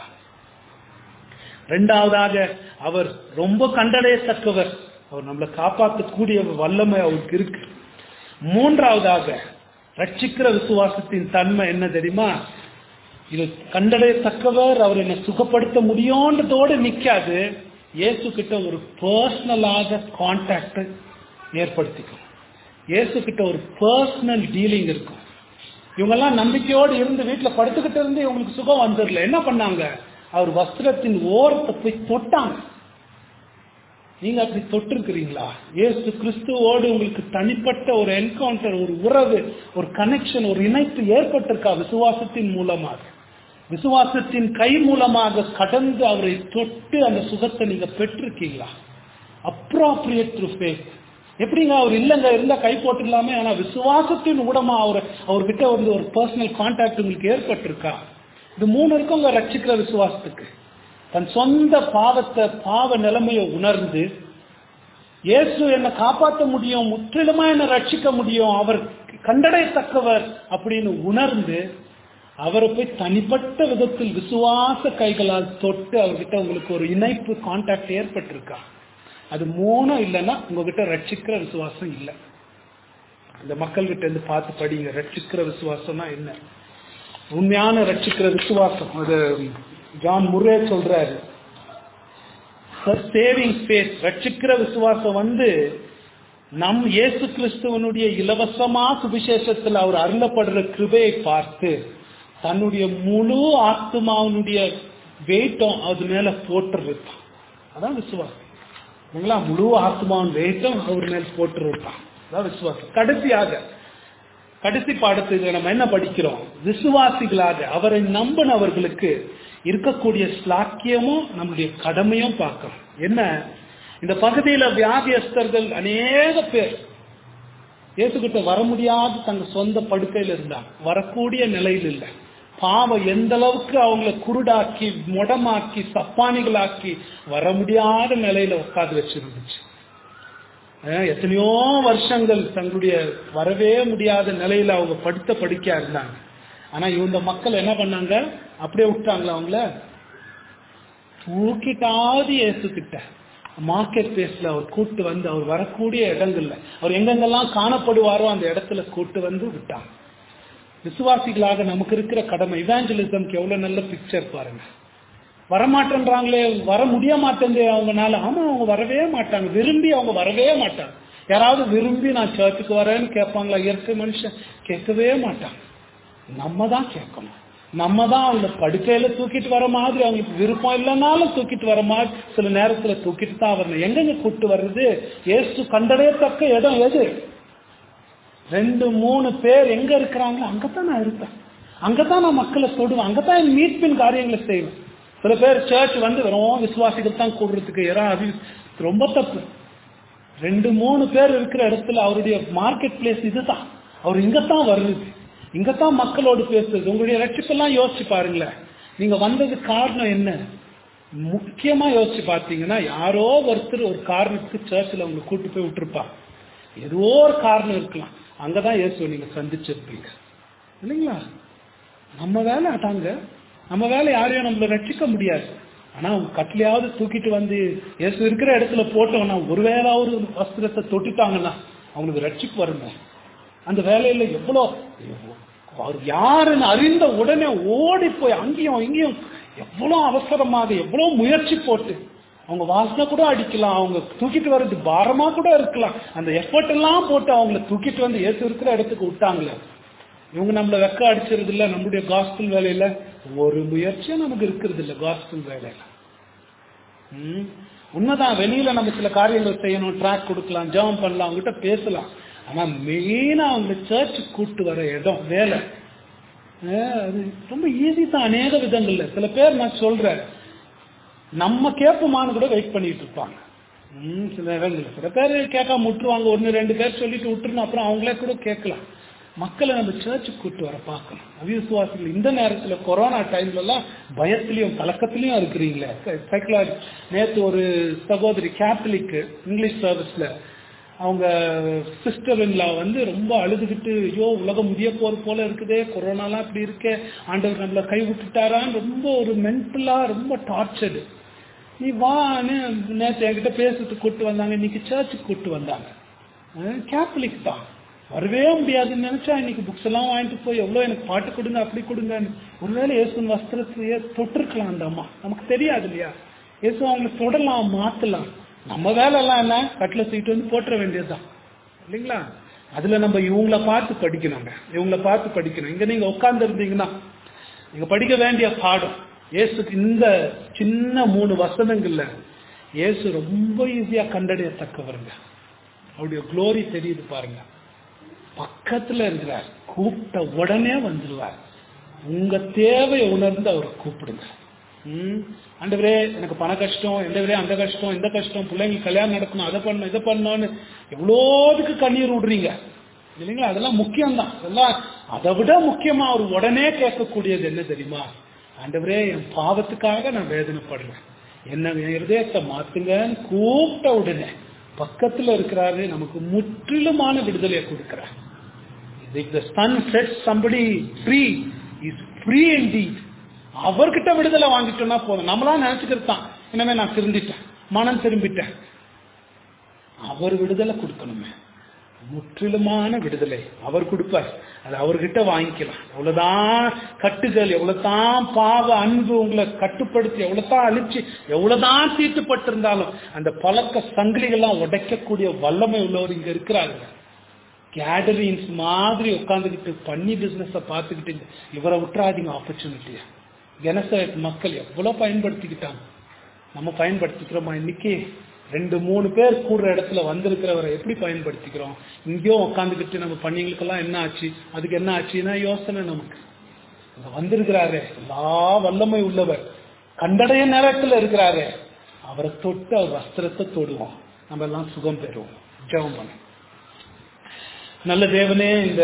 ரெண்டாவதாக அவர் ரொம்ப கண்டடையத்தக்கவர் அவர் நம்மளை காப்பாற்றக்கூடிய வல்லமை அவருக்கு இருக்கு மூன்றாவதாக ரட்சிக்கிற விசுவாசத்தின் தன்மை என்ன தெரியுமா இது கண்டடையத்தக்கவர் அவர் என்னை சுகப்படுத்த முடியும்ன்றதோடு நிக்காது இயேசு கிட்ட ஒரு பர்சனலாக கான்டாக்ட் ஏற்படுத்திக்கும் இயேசு கிட்ட ஒரு பர்சனல் டீலிங் இருக்கும் இவங்கெல்லாம் நம்பிக்கையோடு இருந்து வீட்டில் படுத்துக்கிட்டு இருந்து இவங்களுக்கு சுகம் வந்துடல என்ன பண்ணாங்க அவர் வஸ்திரத்தின் ஓரத்தை போய் தொட்டாங்க நீங்க அப்படி தொட்டிருக்கிறீங்களா இயேசு கிறிஸ்துவோடு உங்களுக்கு தனிப்பட்ட ஒரு என்கவுண்டர் ஒரு உறவு ஒரு கனெக்ஷன் ஒரு இணைப்பு ஏற்பட்டிருக்கா விசுவாசத்தின் மூலமாக விசுவாசத்தின் கை மூலமாக கடந்து அவரை தொட்டு அந்த சுகத்தை நீங்க பெற்றிருக்கீங்களா அப்ராப்ரியேட் த்ரூ ஃபேத் எப்படிங்க அவர் இல்லைங்க இருந்தா கை போட்டுடலாமே ஆனா விசுவாசத்தின் ஊடமா அவர் அவர்கிட்ட வந்து ஒரு பர்சனல் கான்டாக்ட் உங்களுக்கு ஏற்பட்டிருக்கா இது மூணு இருக்குங்க ரட்சிக்கிற விசுவாசத்துக்கு தன் சொந்த பாவத்தை பாவ நிலைமையை உணர்ந்து இயேசு என்னை காப்பாற்ற முடியும் முற்றிலுமா என்னை ரட்சிக்க முடியும் அவர் கண்டடையத்தக்கவர் அப்படின்னு உணர்ந்து அவரை போய் தனிப்பட்ட விதத்தில் விசுவாச கைகளால் தொட்டு அவர்கிட்ட உங்களுக்கு ஒரு இணைப்பு கான்டாக்ட் ஏற்பட்டிருக்கா அது மூணும் இல்லைன்னா உங்ககிட்ட ரட்சிக்கிற விசுவாசம் இல்லை இந்த மக்கள்கிட்ட இருந்து பார்த்து படிங்க ரட்சிக்கிற விசுவாசம்னா என்ன உண்மையான ரட்சிக்கிற விசுவாசம் அது ஜான் முர்ரே சொல்றாரு சேவிங் ஃபேத் ரட்சிக்கிற விசுவாசம் வந்து நம் இயேசு கிறிஸ்துவனுடைய இலவசமா சுவிசேஷத்தில் அவர் அருளப்படுற கிருபையை பார்த்து தன்னுடைய முழு ஆத்மாவனுடைய வெயிட்டம் அது மேல போட்டுருப்பான் அதான் விசுவாசம் இல்லைங்களா முழு ஆத்மாவின் வெயிட்டம் அவர் மேல் போட்டுருப்பான் அதான் விசுவாசம் கடைசியாக கடைசி பாடத்துக்கு நம்ம என்ன படிக்கிறோம் விசுவாசிகளாக அவரை நம்பினவர்களுக்கு இருக்கக்கூடிய ஸ்லாக்கியமும் நம்முடைய கடமையும் பார்க்கிறோம் என்ன இந்த பகுதியில வியாதியஸ்தர்கள் அநேக பேர் இயேசுகிட்ட வர முடியாது தங்க சொந்த படுக்கையில் இருந்தாங்க வரக்கூடிய நிலையில் இல்லை பாவம் எந்த அளவுக்கு அவங்கள குருடாக்கி முடமாக்கி சப்பானிகளாக்கி வர முடியாத நிலையில உட்காந்து வச்சிருந்துச்சு எத்தனையோ வருஷங்கள் தங்களுடைய வரவே முடியாத நிலையில அவங்க படுத்த படிக்கா இருந்தாங்க ஆனா இவங்க மக்கள் என்ன பண்ணாங்க அப்படியே விட்டாங்களா அவங்கள தூக்கிட்டாவது ஏசுக்கிட்ட மார்க்கெட் பிளேஸ்ல அவர் கூட்டு வந்து அவர் வரக்கூடிய இடங்கள்ல அவர் எங்கெங்கெல்லாம் காணப்படுவாரோ அந்த இடத்துல கூட்டு வந்து விட்டாங்க விசுவாசிகளாக நமக்கு இருக்கிற கடமை இவாஞ்சலிசம்க்கு எவ்வளவு நல்ல பிக்சர் பாருங்க வரமாட்டேன்றாங்களே வர முடிய மாட்டேங்குது அவங்கனால ஆமா அவங்க வரவே மாட்டாங்க விரும்பி அவங்க வரவே மாட்டாங்க யாராவது விரும்பி நான் சர்ச்சுக்கு வரேன்னு கேட்பாங்களா இயற்கை மனுஷன் கேட்கவே மாட்டாங்க நம்ம தான் கேட்கணும் நம்ம தான் அவங்க படுக்கையில தூக்கிட்டு வர மாதிரி அவங்களுக்கு விருப்பம் இல்லைனாலும் தூக்கிட்டு வர மாதிரி சில நேரத்துல தூக்கிட்டு தான் வரணும் எங்கெங்க கூட்டு வர்றது ஏசு கண்டடையத்தக்க இடம் எது ரெண்டு மூணு பேர் எங்க இருக்கிறாங்களோ அங்கதான் நான் இருப்பேன் அங்கதான் நான் மக்களை தொடுவேன் அங்கதான் என் மீட்பின் காரியங்களை செய்வேன் சில பேர் சர்ச் வந்து வெறும் விசுவாசிகள் தான் கூடுறதுக்கு யாராவது ரொம்ப தப்பு ரெண்டு மூணு பேர் இருக்கிற இடத்துல அவருடைய மார்க்கெட் பிளேஸ் இதுதான் அவர் இங்கத்தான் வருது இங்கத்தான் மக்களோடு பேசுறது உங்களுடைய ரட்சிப்பெல்லாம் யோசிச்சு பாருங்களேன் நீங்க வந்தது காரணம் என்ன முக்கியமா யோசிச்சு பார்த்தீங்கன்னா யாரோ ஒருத்தர் ஒரு காரணத்துக்கு சர்ச்சில் அவங்க கூட்டு போய் விட்டுருப்பாங்க ஏதோ ஒரு காரணம் இருக்கலாம் அங்கதான் இயேசு நீங்க சந்திச்சிருப்பீங்க இல்லைங்களா நம்ம வேலை அதாங்க நம்ம வேலை யாரையும் நம்மள ரட்சிக்க முடியாது ஆனா அவங்க கட்டிலையாவது தூக்கிட்டு வந்து இயேசு இருக்கிற இடத்துல போட்டோம்னா ஒருவேளை ஒரு வஸ்திரத்தை தொட்டுட்டாங்கன்னா அவங்களுக்கு ரட்சிப்பு வருங்க அந்த வேலையில எவ்வளோ அவர் யாருன்னு அறிந்த உடனே ஓடி போய் அங்கேயும் இங்கேயும் எவ்வளோ அவசரமாக எவ்வளோ முயற்சி போட்டு அவங்க வாசனை கூட அடிக்கலாம் அவங்க தூக்கிட்டு வர்றது பாரமா கூட இருக்கலாம் அந்த எஃபர்ட் எல்லாம் போட்டு அவங்கள தூக்கிட்டு வந்து ஏசு இருக்கிற இடத்துக்கு விட்டாங்களே இவங்க நம்மள வெக்க அடிச்சிருது இல்ல நம்முடைய காஸ்பிள் வேலையில ஒரு முயற்சியும் நமக்கு இருக்கிறது இல்ல காஸ்பிள் வேலையில ம் உண்மைதான் வெளியில நம்ம சில காரியங்கள் செய்யணும் ட்ராக் கொடுக்கலாம் ஜெபம் பண்ணலாம் அவங்ககிட்ட பேசலாம் ஆனா மெயினா அவங்க சர்ச் கூட்டு வர இடம் வேலை அது ரொம்ப ஈஸி தான் அநேக விதங்கள்ல சில பேர் நான் சொல்றேன் நம்ம கேட்போமான்னு கூட வெயிட் பண்ணிட்டு இருப்பாங்க ம் சில இடங்கள்ல சில பேர் கேட்காம விட்டுருவாங்க ஒன்று ரெண்டு பேர் சொல்லிட்டு விட்டுருணும் அப்புறம் அவங்களே கூட கேட்கலாம் மக்களை நம்ம சர்ச்சுக்கு கூட்டு வர பார்க்கணும் அவிசுவாசிகள் இந்த நேரத்துல கொரோனா டைம்ல எல்லாம் பயத்திலையும் கலக்கத்திலையும் இருக்கிறீங்களே சைக்கலாஜி நேற்று ஒரு சகோதரி கேத்தலிக் இங்கிலீஷ் சர்வீஸ்ல அவங்க சிஸ்டர் இன்லா வந்து ரொம்ப அழுதுகிட்டு ஐயோ உலகம் முடிய போற போல இருக்குதே கொரோனாலாம் இப்படி இருக்கே ஆண்டவர் நம்மள கை விட்டுட்டாரான்னு ரொம்ப ஒரு மென்டலா ரொம்ப டார்ச்சர்டு நீ வான்னு நேற்று என்கிட்ட பேசுறதுக்கு கூட்டு வந்தாங்க இன்னைக்கு சர்ச்சுக்கு கூட்டு வந்தாங்க கேத்தலிக் தான் வரவே முடியாதுன்னு நினைச்சா இன்னைக்கு புக்ஸ் எல்லாம் வாங்கிட்டு போய் எவ்வளோ எனக்கு பாட்டு கொடுங்க அப்படி கொடுங்கன்னு ஒருவேளை இயேசுன் வஸ்திரத்தையே தொட்டிருக்கலாம் அந்த அம்மா நமக்கு தெரியாது இல்லையா இயேசு அவங்களை தொடலாம் மாத்தலாம் நம்ம வேலை எல்லாம் என்ன கட்டில தூக்கிட்டு வந்து போட்டுற வேண்டியதுதான் இல்லைங்களா அதுல நம்ம இவங்கள பார்த்து படிக்கணுங்க இவங்கள பார்த்து படிக்கணும் இங்க நீங்க உட்கார்ந்து இருந்தீங்கன்னா நீங்க படிக்க வேண்டிய பாடம் இயேசுக்கு இந்த சின்ன மூணு வசனங்கள்ல இயேசு ரொம்ப ஈஸியா கண்டறியத்தக்கவருங்க அவருடைய க்ளோரி தெரியுது பாருங்க பக்கத்துல இருக்கிறார் கூப்பிட்ட உடனே வந்துடுவார் உங்க தேவையை உணர்ந்து அவரை கூப்பிடுங்க ம் ஆண்டவரே எனக்கு பண கஷ்டம் எந்தவரே அந்த கஷ்டம் இந்த கஷ்டம் பிள்ளைங்களுக்கு கல்யாணம் நடக்கணும் அதை பண்ணணும் இதை பண்ணணும்னு எவ்வளோதுக்கு கண்ணீர் விடுறீங்க இல்லைங்களா அதெல்லாம் முக்கியம்தான் அதெல்லாம் அதை விட முக்கியமா அவர் உடனே கேட்கக்கூடியது என்ன தெரியுமா ஆண்டவரே என் பாவத்துக்காக நான் வேதனைப்படுறேன் என்ன என் இருதயத்தை மாத்துங்கன்னு கூப்பிட்ட உடனே பக்கத்துல இருக்கிறாரு நமக்கு முற்றிலுமான விடுதலையை கொடுக்கிறார் if the sun sets somebody free is free indeed அவர்கிட்ட விடுதலை வாங்கிட்டோம்னா போதும் நம்மளா நினைச்சுக்கிறது தான் இனிமே நான் திருந்திட்டேன் மனம் திரும்பிட்டேன் அவர் விடுதலை கொடுக்கணுமே முற்றிலுமான விடுதலை அவர் கொடுப்பார் அது அவர்கிட்ட வாங்கிக்கலாம் எவ்வளவுதான் கட்டுகள் எவ்வளவுதான் பாவ அன்பு உங்களை கட்டுப்படுத்தி எவ்வளவுதான் அழிச்சு எவ்வளவுதான் தீட்டுப்பட்டிருந்தாலும் அந்த பழக்க சங்கிலிகள்லாம் உடைக்கக்கூடிய வல்லமை உள்ளவர் இங்க இருக்கிறாருங்க கேடரின்ஸ் மாதிரி உட்காந்துக்கிட்டு பண்ணி பிசினஸ பார்த்துக்கிட்டு இவரை விட்டுறாதீங்க ஆப்பர்ச்சுனிட்டியை கெனசரத் மக்கள் எவ்வளவு பயன்படுத்திக்கிட்டாங்க நம்ம பயன்படுத்திக்கிறோமா இன்னைக்கு ரெண்டு மூணு பேர் கூடுற இடத்துல வந்திருக்கிறவரை எப்படி பயன்படுத்திக்கிறோம் இங்கேயோ உட்காந்துக்கிட்டு நம்ம பண்ணிங்களுக்கெல்லாம் என்ன ஆச்சு அதுக்கு என்ன ஆச்சுன்னா யோசனை நமக்கு இங்க வந்திருக்கிறாரு எல்லா வல்லமை உள்ளவர் கண்டடைய நேரத்துல இருக்கிறாரு அவரை தொட்டு அவர் வஸ்திரத்தை தொடுவோம் நம்ம எல்லாம் சுகம் பெறுவோம் ஜெபம் பண்ண நல்ல தேவனே இந்த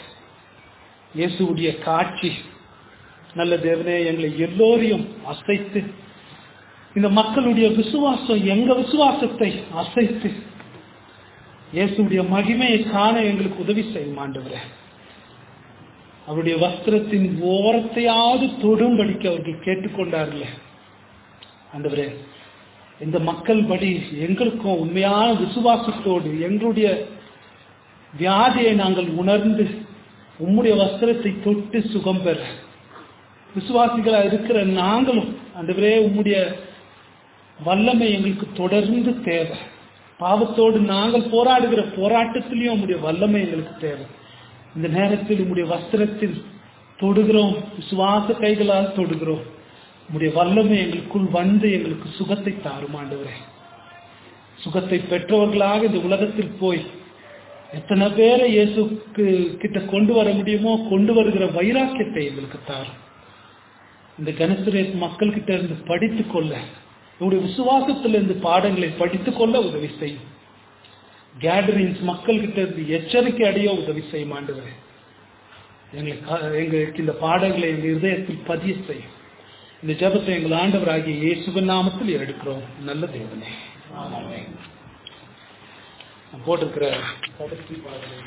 இயேசுடைய காட்சி நல்ல தேவனே எங்களை எல்லோரையும் அசைத்து இந்த மக்களுடைய விசுவாசம் எங்க விசுவாசத்தை அசைத்து இயேசுடைய மகிமையை காண எங்களுக்கு உதவி செய்யும் ஆண்டவரே அவருடைய வஸ்திரத்தின் ஓரத்தையாவது தொடும்படிக்கு அவர்கள் கேட்டுக்கொண்டார்களே ஆண்டவரே இந்த மக்கள் படி எங்களுக்கும் உண்மையான விசுவாசத்தோடு எங்களுடைய வியாதியை நாங்கள் உணர்ந்து உம்முடைய வஸ்திரத்தை தொட்டு சுகம் பெற விசுவாசிகளா இருக்கிற நாங்களும் ஆண்டவரே உம்முடைய வல்லமை எங்களுக்கு தொடர்ந்து தேவை பாவத்தோடு நாங்கள் போராடுகிற போராட்டத்திலையும் உம்முடைய வல்லமை எங்களுக்கு தேவை இந்த நேரத்தில் உம்முடைய வஸ்திரத்தில் தொடுகிறோம் விசுவாச கைகளால் தொடுகிறோம் உம்முடைய வல்லமை எங்களுக்குள் வந்து எங்களுக்கு சுகத்தை தாரும் ஆண்டவரே சுகத்தை பெற்றவர்களாக இந்த உலகத்தில் போய் எத்தனை பேரை இயேசுக்கு கிட்ட கொண்டு வர முடியுமோ கொண்டு வருகிற வைராக்கியத்தை எங்களுக்கு தாரும் இந்த கனசுரேத் மக்கள் கிட்ட இருந்து படித்துக் கொள்ள உங்களுடைய விசுவாசத்திலிருந்து பாடங்களை படித்துக் கொள்ள உதவி செய்யும் கேடரிங்ஸ் மக்கள் கிட்ட இருந்து எச்சரிக்கை அடைய உதவி செய்யும் ஆண்டவரே எங்களுக்கு எங்களுக்கு இந்த பாடங்களை எங்க இதயத்தில் பதிய செய்யும் இந்த ஜபத்தை எங்கள் ஆண்டவராகிய இயேசுவின் நாமத்தில் எடுக்கிறோம் நல்ல தேவனே போட்டிருக்கிற கடைசி பாடலை